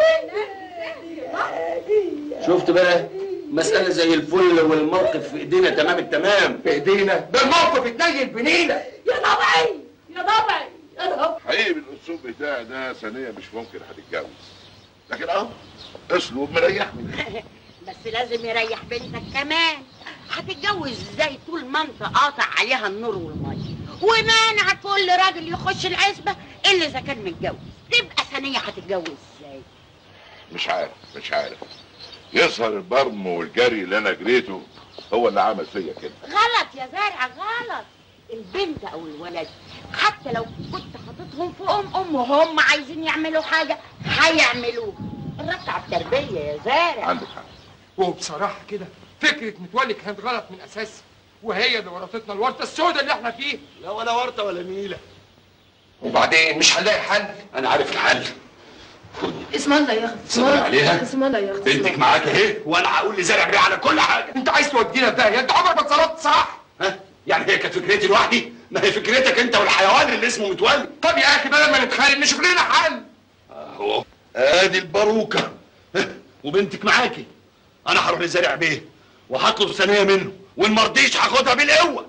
شفت بقى مسألة زي الفل والموقف في ايدينا تمام التمام في ايدينا ده الموقف اتنيل بنينا يا ضبعي يا ضبعي يا ضبعي حقيقي بالاسلوب بتاعي ده ثانيه مش ممكن هتتجوز لكن اهو اسلوب مريحني بس لازم يريح بنتك كمان هتتجوز ازاي طول ما انت قاطع عليها النور والميه ومانع كل راجل يخش العزبه الا اذا كان متجوز تبقى ثانيه هتتجوز ازاي مش عارف مش عارف يظهر البرم والجري اللي انا جريته هو اللي عمل فيا كده غلط يا زارع غلط البنت او الولد حتى لو كنت حاططهم في ام ام وهم عايزين يعملوا حاجه هيعملوها الربط على التربيه يا زارع عندك حق وبصراحه كده فكره متولي كانت غلط من اساسها وهي اللي ورطتنا الورطه السوداء اللي احنا فيها لا ولا ورطة ولا نيلة وبعدين مش هنلاقي حل انا عارف الحل اسم الله يا اخي اسم صبر الله عليها. اسم الله يا اخي بنتك معاك اهي وانا هقول لزرع بيه على كل حاجة انت عايز تودينا في داهيه انت عمرك ما اتصرفت صح ها يعني هي كانت فكرتي لوحدي ما هي فكرتك انت والحيوان اللي اسمه متولي طب يا اخي بدل ما نتخانق نشوف لنا حل اهو ادي الباروكة ها، وبنتك معاكي انا هروح لزرع بيه وهطلب ثانية منه وان مرضيش هاخدها بالقوة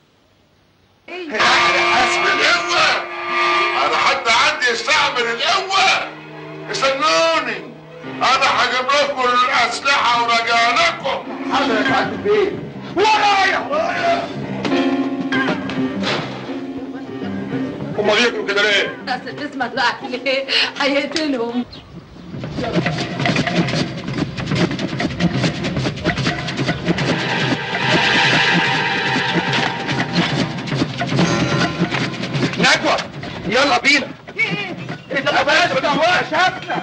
حسب القوة انا حتى عندي استعمل القوة استنوني انا هجيب لكم الاسلحة وراجع لكم حضرتك عند البيت ورايا ورايا هما بياكلوا كده ليه؟ بس الاسم طلعت ليه هيقتلهم نجوى يلا بينا انت بلاش بتوع شافنا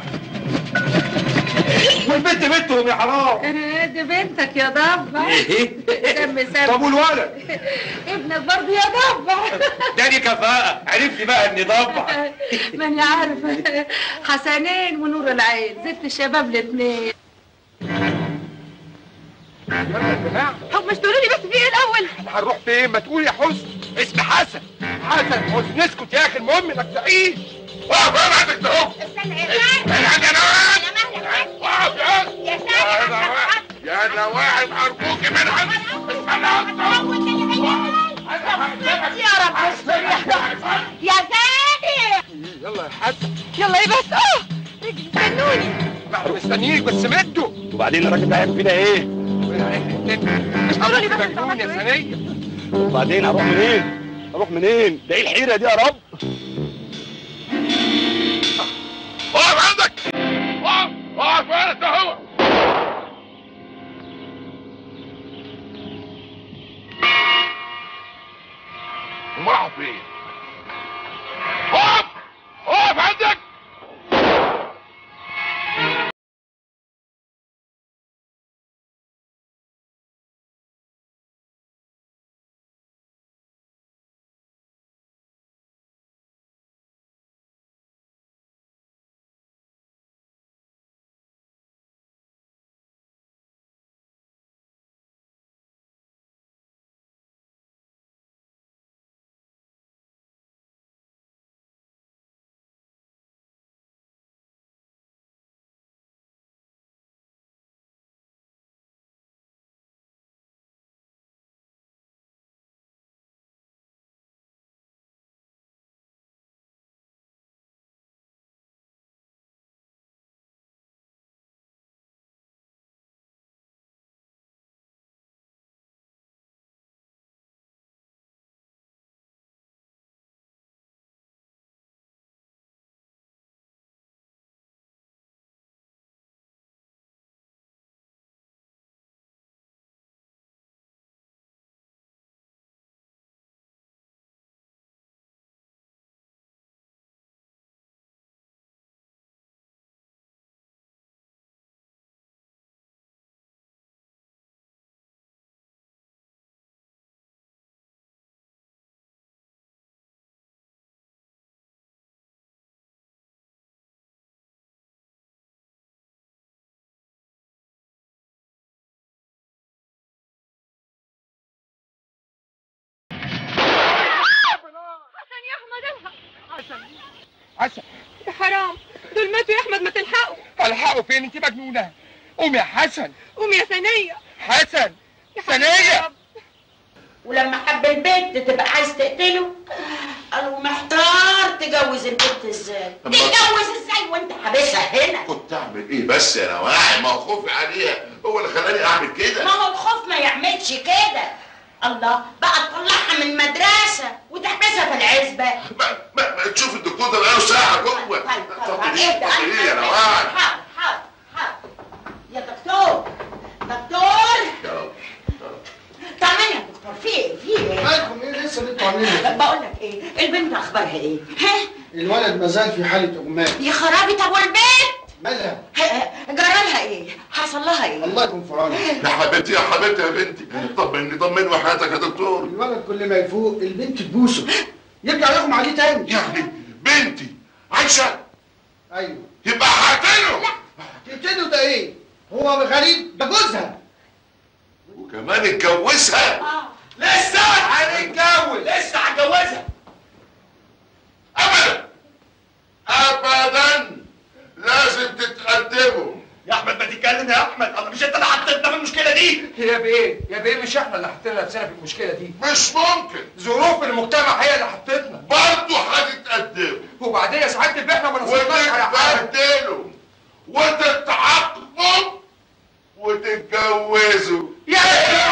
والبنت بنتهم يا حرام دي بنتك يا ضبع سم سم طب والولد ابنك برضه يا ضبع تاني كفاءة عرفت بقى اني ضبع ماني عارفه حسنين ونور العين زفت الشباب الاثنين يلا يا جماعه طب مش تقولوا لي بس في ايه الاول الاول احنا هنروح فين ما تقول يا حسن اسمي حسن حسن حسن اسكت يا اخي المهم انك تعيش اقف انا عندك ده اهو استنى يا انا عندي انا اقف يا يا نواعم يا نواعم ارجوك من عندي يا رب استر يا سامي يلا يا حسن يلا ايه بس اه رجلي استنوني احنا مستنييك بس مدوا وبعدين الراجل ده هيعمل فينا ايه؟ مش قولوا لي بس مجنون يا ثانيه وبعدين هروح منين؟ هروح منين؟ ده ايه الحيره دي يا رب؟ اقف عندك اقف اقف انت اهو هم راحوا فين؟ اقف اقف عندك حسن يا احمد الحق حسن يا حرام دول ماتوا يا احمد ما تلحقوا الحقوا فين انت مجنونه قوم يا حسن قوم يا ثانيه حسن يا ثانيه ولما حب البنت تبقى عايز تقتله قالوا محتار تجوز البنت ازاي تتجوز ازاي وانت حابسها هنا كنت اعمل ايه بس يا نواعم ما هو خوفي عليها هو اللي خلاني اعمل كده ما هو الخوف ما يعملش كده الله بقى تطلعها من المدرسة وتحبسها في العزبة ما, ما, ما تشوف الدكتور ده بقاله ساعه جوه طب ايه طب ايه يا نواعم حاضر حاضر حاضر يا دكتور دكتور يا رب طمني يا دكتور في ايه في ايه مالكم ايه لسه اللي انتوا عاملينه بقول لك ايه البنت اخبارها ايه ها الولد ما زال في حاله اغماء يا خرابي طب والبنت مالها جرالها ايه حصل لها ايه الله يكون في عونك يا حبيبتي يا حبيبتي يا بنتي طمني طمني وحياتك يا دكتور الولد كل ما يفوق البنت تبوسه يرجع يغمى عليه تاني يعني بنتي عايشه ايوه يبقى هقتله تقتله ده ايه هو غريب ده جوزها وكمان اتجوزها لسه هنتجوز لسه هتجوزها ابدا ابدا لازم تتقدموا يا احمد ما تتكلم يا احمد الله مش انت اللي حطيتنا في المشكله دي يا بيه يا بيه مش احنا اللي حطينا نفسنا في المشكله دي مش ممكن ظروف المجتمع هي اللي حطتنا برضه هتتقدموا وبعدين يا سعاده البيه احنا ما نصرفناش على حاجه وتتبدلوا وتتعاقبوا وتتجوزوا يا